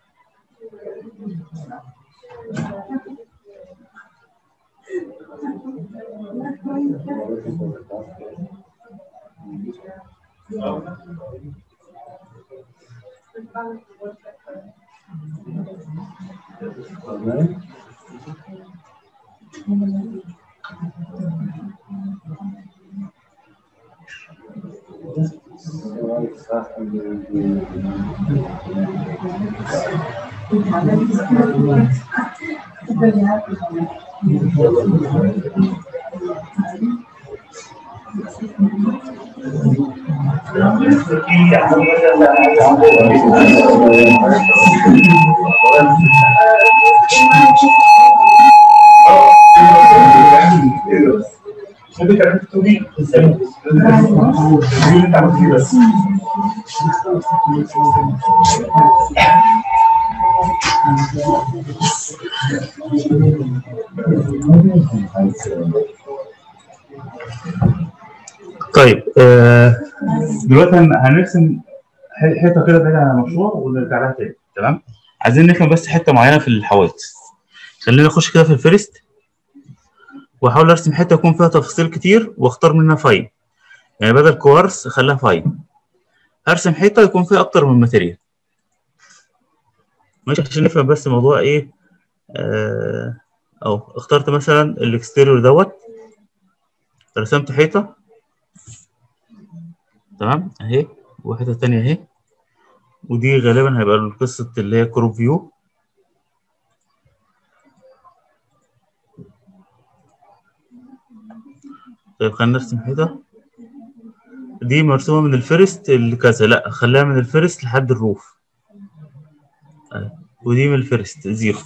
انت كمان تقولي اللي انت عملتيه بس طيب آه دلوقتي هن- هنرسم ح- حته كده بعيد عن المشروع ونرجع لها تاني تمام عايزين نفهم بس حته معينه في الحواجز خلينا نخش كده في الفيرست واحاول ارسم حته يكون فيها تفاصيل كتير واختار منها فاين يعني بدل كوارس خليها فاين هرسم حيطه يكون فيها اكتر من ماتيريال ماشي عشان نفهم بس الموضوع ايه آه او اخترت مثلا الاكستيريور دوت رسمت حيطه تمام اهي وحيطه تانية اهي ودي غالبا هيبقى القصه اللي هي كروب فيو طيب خلينا نرسم حيطه دي مرسومه من الفيرست لكذا لا خليها من الفيرست لحد الروف أهي. ودي من الفيرست زيرو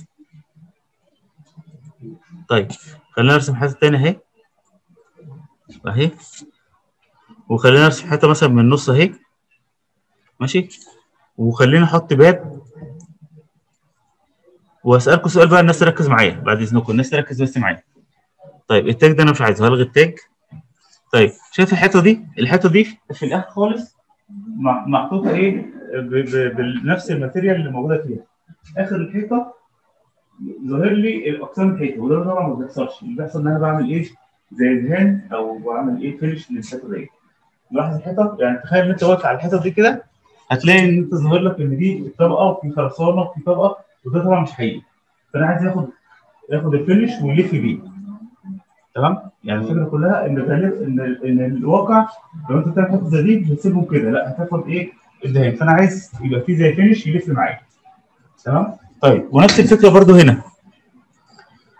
طيب خلينا نرسم حته تانية اهي اهي وخلينا نرسم حته مثلا من النص اهي ماشي وخلينا احط باب واسالكم سؤال بقى الناس تركز معايا بعد اذنكم الناس تركز بس معايا طيب التاج ده انا مش عايزه هلغي التاج طيب شايف الحته دي الحته دي في الاخر خالص مع- محطوطه ايه ب- ب- بنفس الماتيريال اللي موجوده فيها اخر الحيطه ظاهر لي الاقسام الحيطه وده طبعا ما بيحصلش اللي بيحصل ان انا بعمل ايه زي دهان او بعمل ايه فينش للحيطه دي لاحظ الحيطه يعني تخيل ان انت واقف على الحيطه دي كده هتلاقي ان انت ظاهر لك ان دي طبقه وفي خرسانه وفي طبقه وده طبعا مش حقيقي فانا عايز ياخد ياخد الفينش ويلف بيه تمام يعني الفكره كلها ان غالب ان ان الواقع لو انت بتعمل حته زي دي بتسيبهم كده لا هتاخد ايه الدهان فانا عايز يبقى في زي فينش يلف معايا تمام طيب ونفس الفكره برضو هنا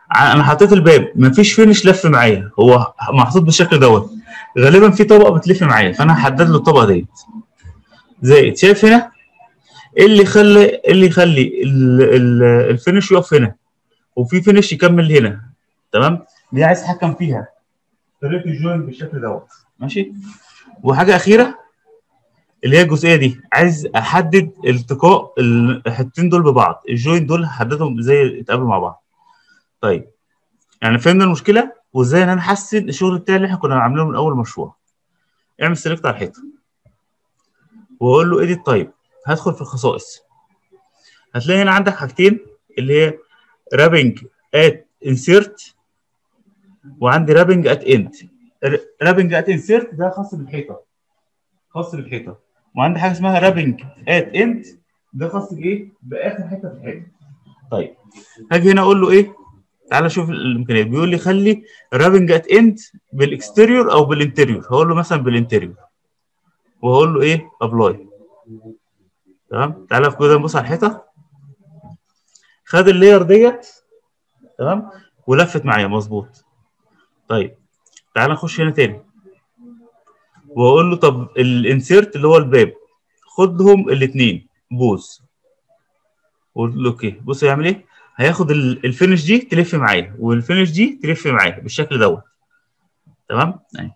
ع- انا حطيت الباب مفيش فينش لف معايا هو محطوط بالشكل دوت غالبا في طبقه بتلف معايا فانا هحدد له الطبقه ديت زائد شايف هنا ايه اللي يخلي إيه اللي يخلي ال- ال- الفينش يقف هنا وفي فينش يكمل هنا تمام دي عايز اتحكم فيها طريقه الجوين بالشكل دوت ماشي وحاجه اخيره اللي هي الجزئيه دي عايز احدد التقاء الحتتين دول ببعض الجوين دول هحددهم ازاي يتقابلوا مع بعض طيب يعني فهمنا المشكله وازاي ان انا احسن الشغل بتاعي اللي احنا كنا عاملينه من اول مشروع اعمل سيلكت على الحيطه واقول له اديت طيب هدخل في الخصائص هتلاقي هنا عندك حاجتين اللي هي رابنج ات انسيرت وعندي رابنج ات اند رابنج ات انسيرت ده خاص بالحيطه خاص بالحيطه وعندي حاجه اسمها رابنج ات اند ده خاص بايه؟ باخر حته في الحيطه طيب هاجي هنا اقول له ايه؟ تعالى شوف الامكانيات بيقول لي خلي رابنج ات اند بالاكستيريور او بالانتريور هقول له مثلا بالانتريور وهقول له ايه؟ ابلاي تمام تعالى في كده نبص على الحيطه خد اللاير ديت تمام ولفت معايا مظبوط طيب تعالى نخش هنا تاني واقول له طب الانسيرت اللي هو الباب خد لهم الاثنين بوز قول له اوكي بص يعمل ايه هياخد ال- الفينش دي تلف معايا والفينش دي تلف معايا بالشكل دوت تمام أهي.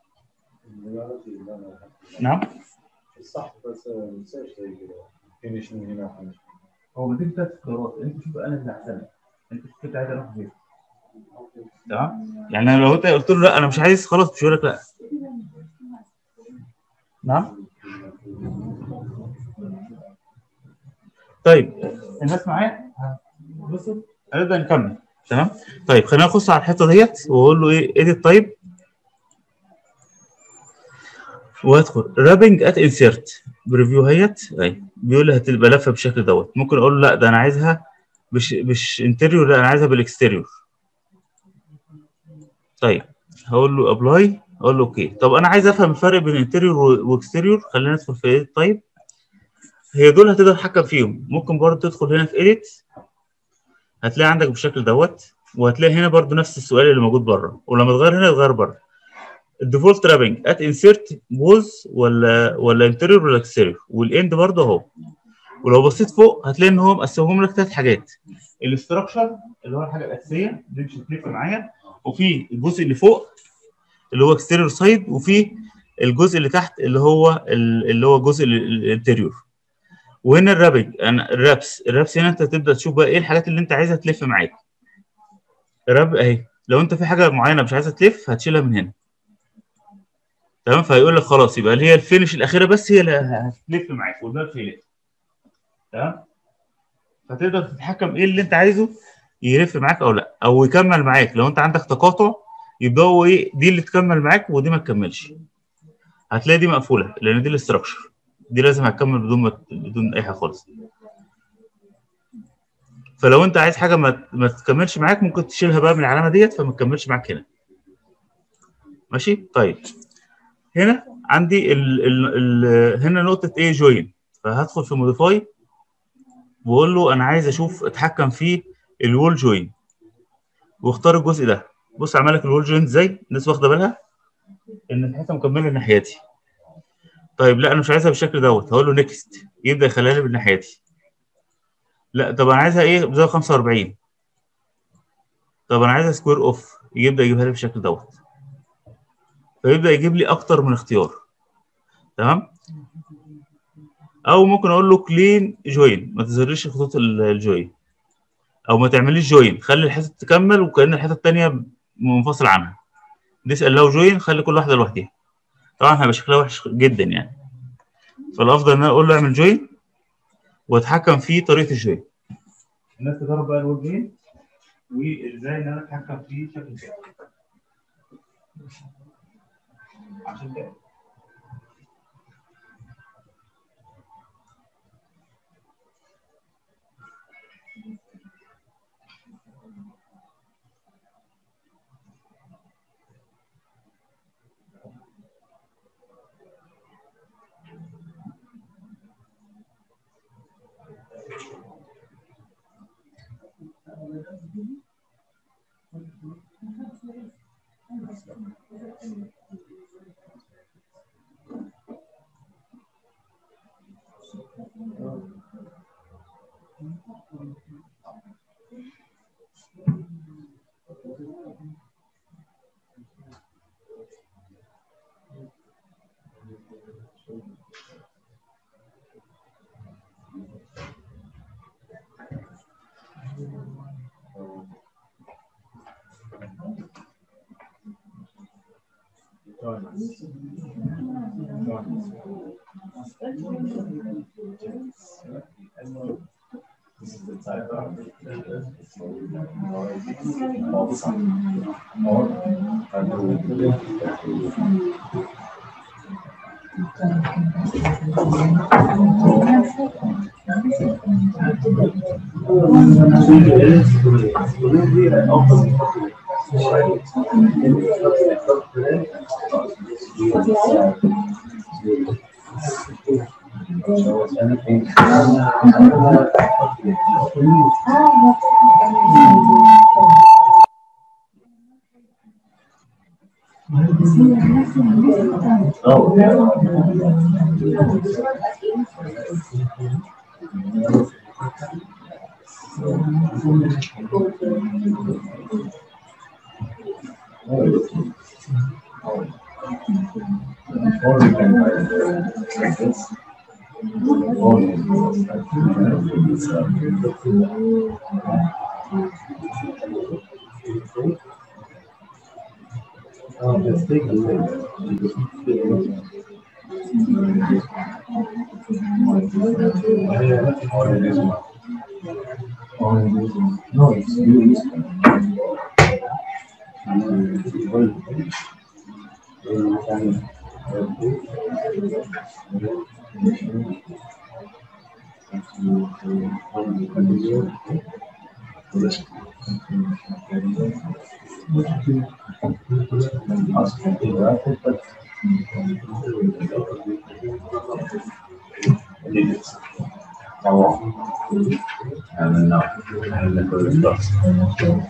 نعم صح بس ما تنساش زي كده فينش من هنا وفينش هو ما تنسى اختيارات انت شوف انا اللي احسن انت شوف انت عايز اروح فين تمام يعني لو انت قلت له لا انا مش عايز خلاص مش هقول لك لا نعم طيب الناس معايا بصوا هنبدا نكمل تمام طيب خلينا نخش على الحته ديت واقول له ايه اديت طيب وادخل رابنج ات انسيرت بريفيو هيت اهي بيقول لي هتبقى لفه بالشكل دوت ممكن اقول له لا ده انا عايزها مش مش انتريور لا انا عايزها بالاكستيريور طيب هقول له ابلاي اقول له اوكي طب انا عايز افهم الفرق بين انتريور واكستيريور خلينا ندخل في ايديت طيب هي دول هتقدر تتحكم فيهم ممكن برضه تدخل هنا في ايديت هتلاقي عندك بالشكل دوت وهتلاقي هنا برضه نفس السؤال اللي موجود بره ولما تغير هنا يتغير بره الديفولت رابنج ات انسيرت بوز ولا ولا انتريور ولا اكستيريور والاند برضه اهو ولو بصيت فوق هتلاقي ان هو مقسمهم لك ثلاث حاجات الاستراكشر اللي هو الحاجه الاساسيه دي مش هتفرق معايا وفي الجزء اللي فوق اللي هو اكستيريور سايد وفي الجزء اللي تحت اللي هو ال- اللي هو الجزء ال- الانتريور وهنا الرابنج انا الرابس الرابس هنا انت تبدا تشوف بقى ايه الحاجات اللي انت عايزها تلف معاك الراب اهي لو انت في حاجه معينه مش عايزها تلف هتشيلها من هنا تمام فهيقول لك خلاص يبقى اللي هي الفينش الاخيره بس هي اللي هتلف معاك والباقي فيلت تمام فتقدر تتحكم ايه اللي انت عايزه يلف معاك او لا او يكمل معاك لو انت عندك تقاطع يبقى هو ايه دي اللي تكمل معاك ودي ما تكملش هتلاقي دي مقفوله لان دي الاستراكشر دي لازم هتكمل بدون ما بدون اي حاجه خالص فلو انت عايز حاجه ما, ما تكملش معاك ممكن تشيلها بقى من العلامه ديت فما تكملش معاك هنا ماشي طيب هنا عندي ال ال ال هنا نقطه ايه جوين فهدخل في موديفاي واقول له انا عايز اشوف اتحكم في الوول جوين واختار الجزء ده بص عمل لك الوول جوين ازاي الناس واخده بالها ان الحته مكمله ناحيتي طيب لا انا مش عايزها بالشكل دوت هقول له نيكست يبدا يخليها لي من ناحيتي لا طب انا عايزها ايه بزاويه 45 طب انا عايزها سكوير اوف يبدا يجيبها لي بالشكل دوت فيبدا يجيب لي اكتر من اختيار تمام او ممكن اقول له كلين جوين ما تظهرليش خطوط ال- الجوين او ما تعمليش جوين خلي الحته تكمل وكأن الحته الثانيه منفصل عنها ديس لو جوين خلي كل واحده لوحدها طبعا هيبقى شكلها وحش جدا يعني فالافضل ان انا اقول له اعمل جوين واتحكم في طريقه الجوين الناس تجرب بقى الويب جوين وازاي ان انا اتحكم في شكل كده عشان كده No, it's really And then now, and then go to the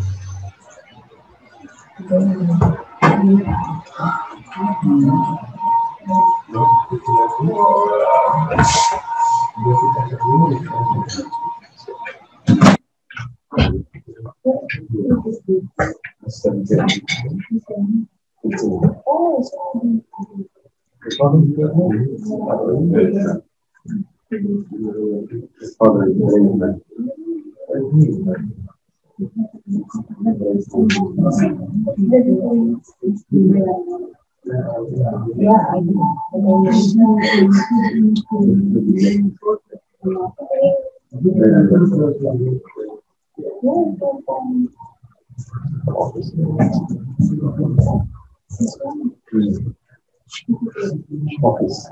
office.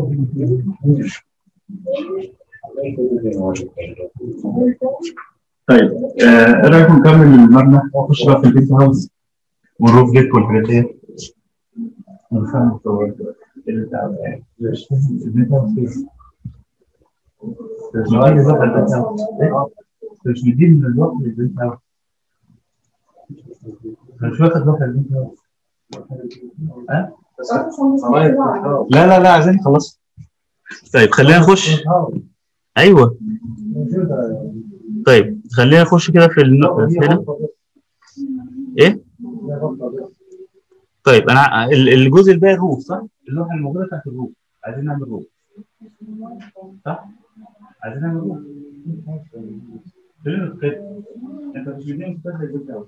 طيب آه، ايه رايكم نكمل المبنى ونخش بقى في البيت هاوس والروف ديك والحاجات دي ونفهم الصور اللي بتاع البيت هاوس فين؟ مش مدين الوقت للبيت هاوس إيه؟ مش مدين الوقت للبيت هاوس مش واخد وقت للبيت هاوس ها؟ لا لا لا عايزين نخلص طيب خلينا نخش ايوه طيب خلينا نخش كده في الن- في هنا ايه طيب انا ع- ال- الجزء الباقي الروف صح اللوحه الموجوده بتاعت الروف عايزين نعمل روف صح عايزين نعمل روف فين كده انت مش مدين مفتاح البيت أوي.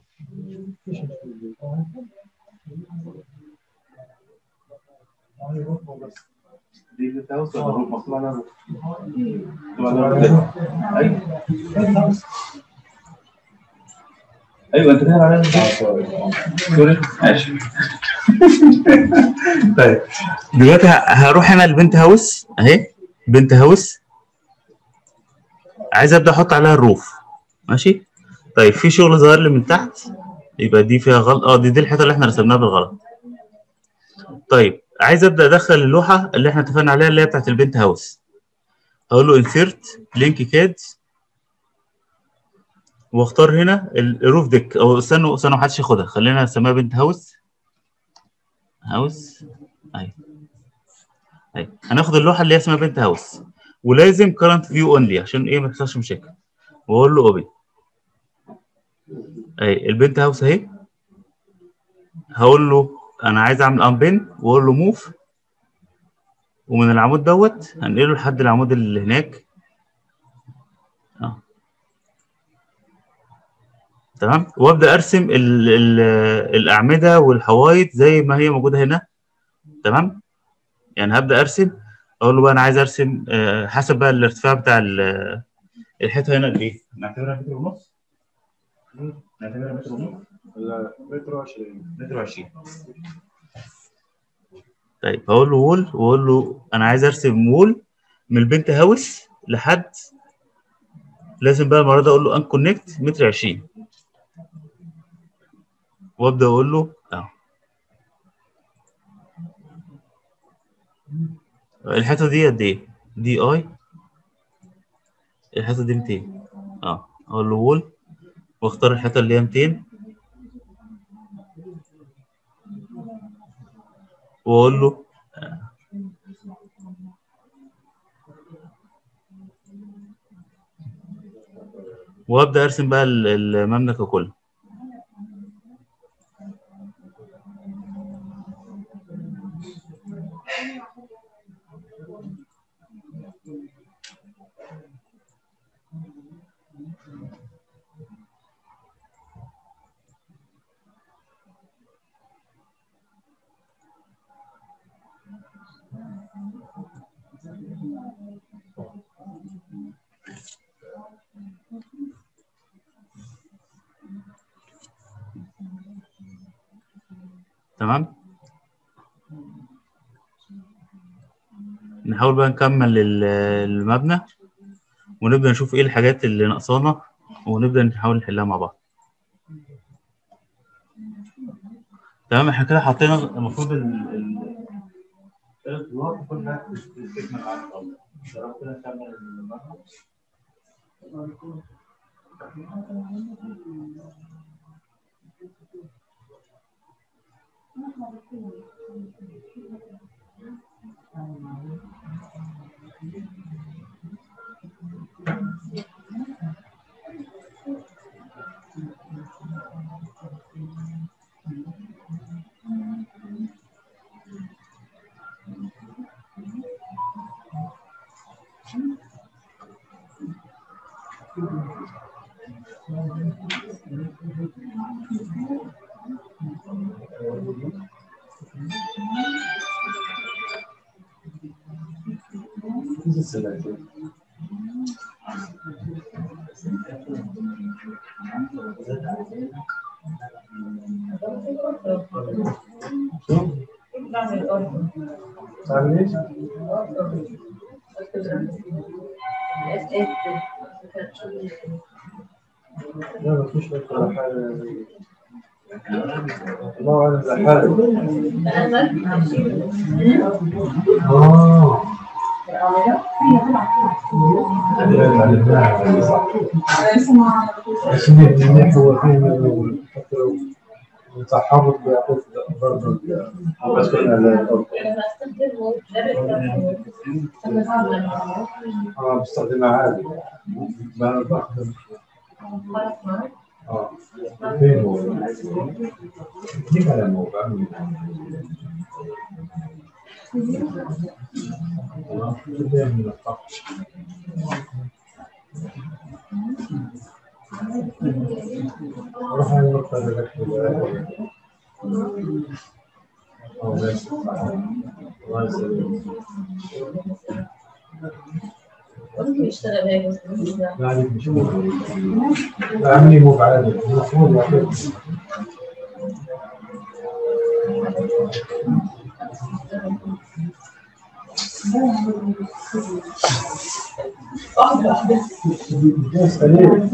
دي البيت هاوس ولا الروف مصنوع على الروف؟ مصنوع على الروف. ايوه ايوه انت فاهم على سوري ماشي طيب دلوقتي ه- هروح هنا البنت هاوس اهي بنت هاوس عايز ابدا احط عليها الروف ماشي طيب في شغل ظاهر لي من تحت يبقى دي فيها غلط اه دي دي الحته اللي احنا رسمناها بالغلط طيب عايز ابدا ادخل اللوحه اللي احنا اتفقنا عليها اللي هي بتاعت البنت هاوس اقول له انسيرت لينك كاد واختار هنا الروف ديك او استنوا استنوا محدش ياخدها خلينا نسميها بنت هاوس هاوس اهي اهي هناخد اللوحه اللي هي اسمها بنت هاوس ولازم كرنت فيو اونلي عشان ايه ما يحصلش مشاكل واقول له اوبن اهي البنت هاوس اهي هقول له انا عايز اعمل انبن واقول له موف ومن العمود دوت هنقله لحد العمود اللي هناك اه تمام وابدا ارسم ال ال الاعمده والحوايط زي ما هي موجوده هنا تمام يعني هبدا ارسم اقول له بقى انا عايز ارسم آه، حسب بقى الارتفاع بتاع ال- الحيطه هنا قد ايه؟ نعتبرها متر ونص نعتبرها متر ونص لا متر 20 متر 20 طيب هقول له وول واقول له انا عايز ارسم وول من البنت هاوس لحد لازم بقى المره دي اقول له ان كونكت متر 20 وابدا اقول له اه الحته دي قد ايه؟ دي اي الحته دي 200 اه اقول له وول واختار الحته اللي هي 200 واقول له آه. وابدا ارسم بقى ال- المبنى ككل تمام نحاول بقى نكمل ال- المبنى ونبدأ نشوف ايه الحاجات اللي ناقصانا ونبدأ نحاول نحلها مع بعض تمام احنا كده حطينا المفروض ال ال- الثلاث ادوار كل حاجه تكمل معانا خالص جربت كده نكمل المبنى تعمل ايش؟ لا ما فيش وقت ولا حاجه الله اعلم لحاله اه عشان المنيح هو فيه التحرك بيعطيك برضه بس كنا اه بستخدمها عادي ما بستخدم اه فين هو؟ كيف على الموقع؟ آه، بدأ من الطاقة. روح على النقطة اللي ركز اه ماشي الله يسلمك ما عليك مشكلة عملي مو بعادي المفروض يعطيك جالس قليل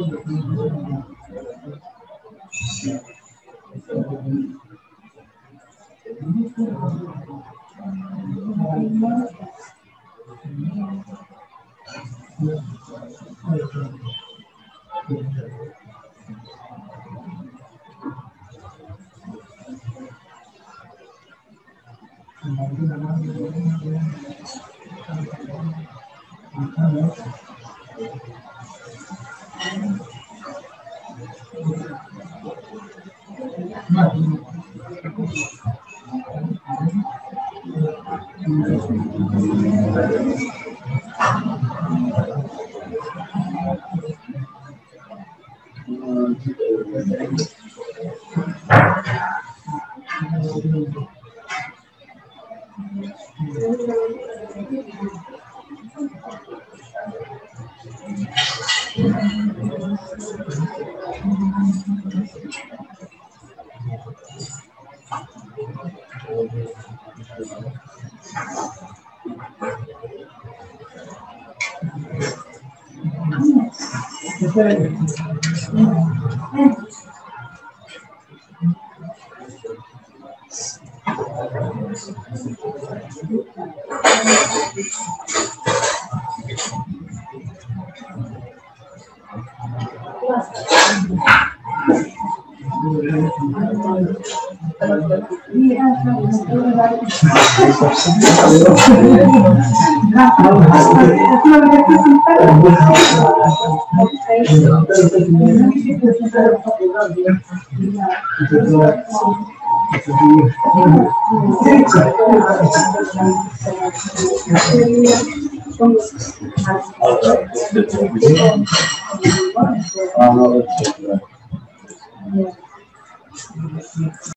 Uh,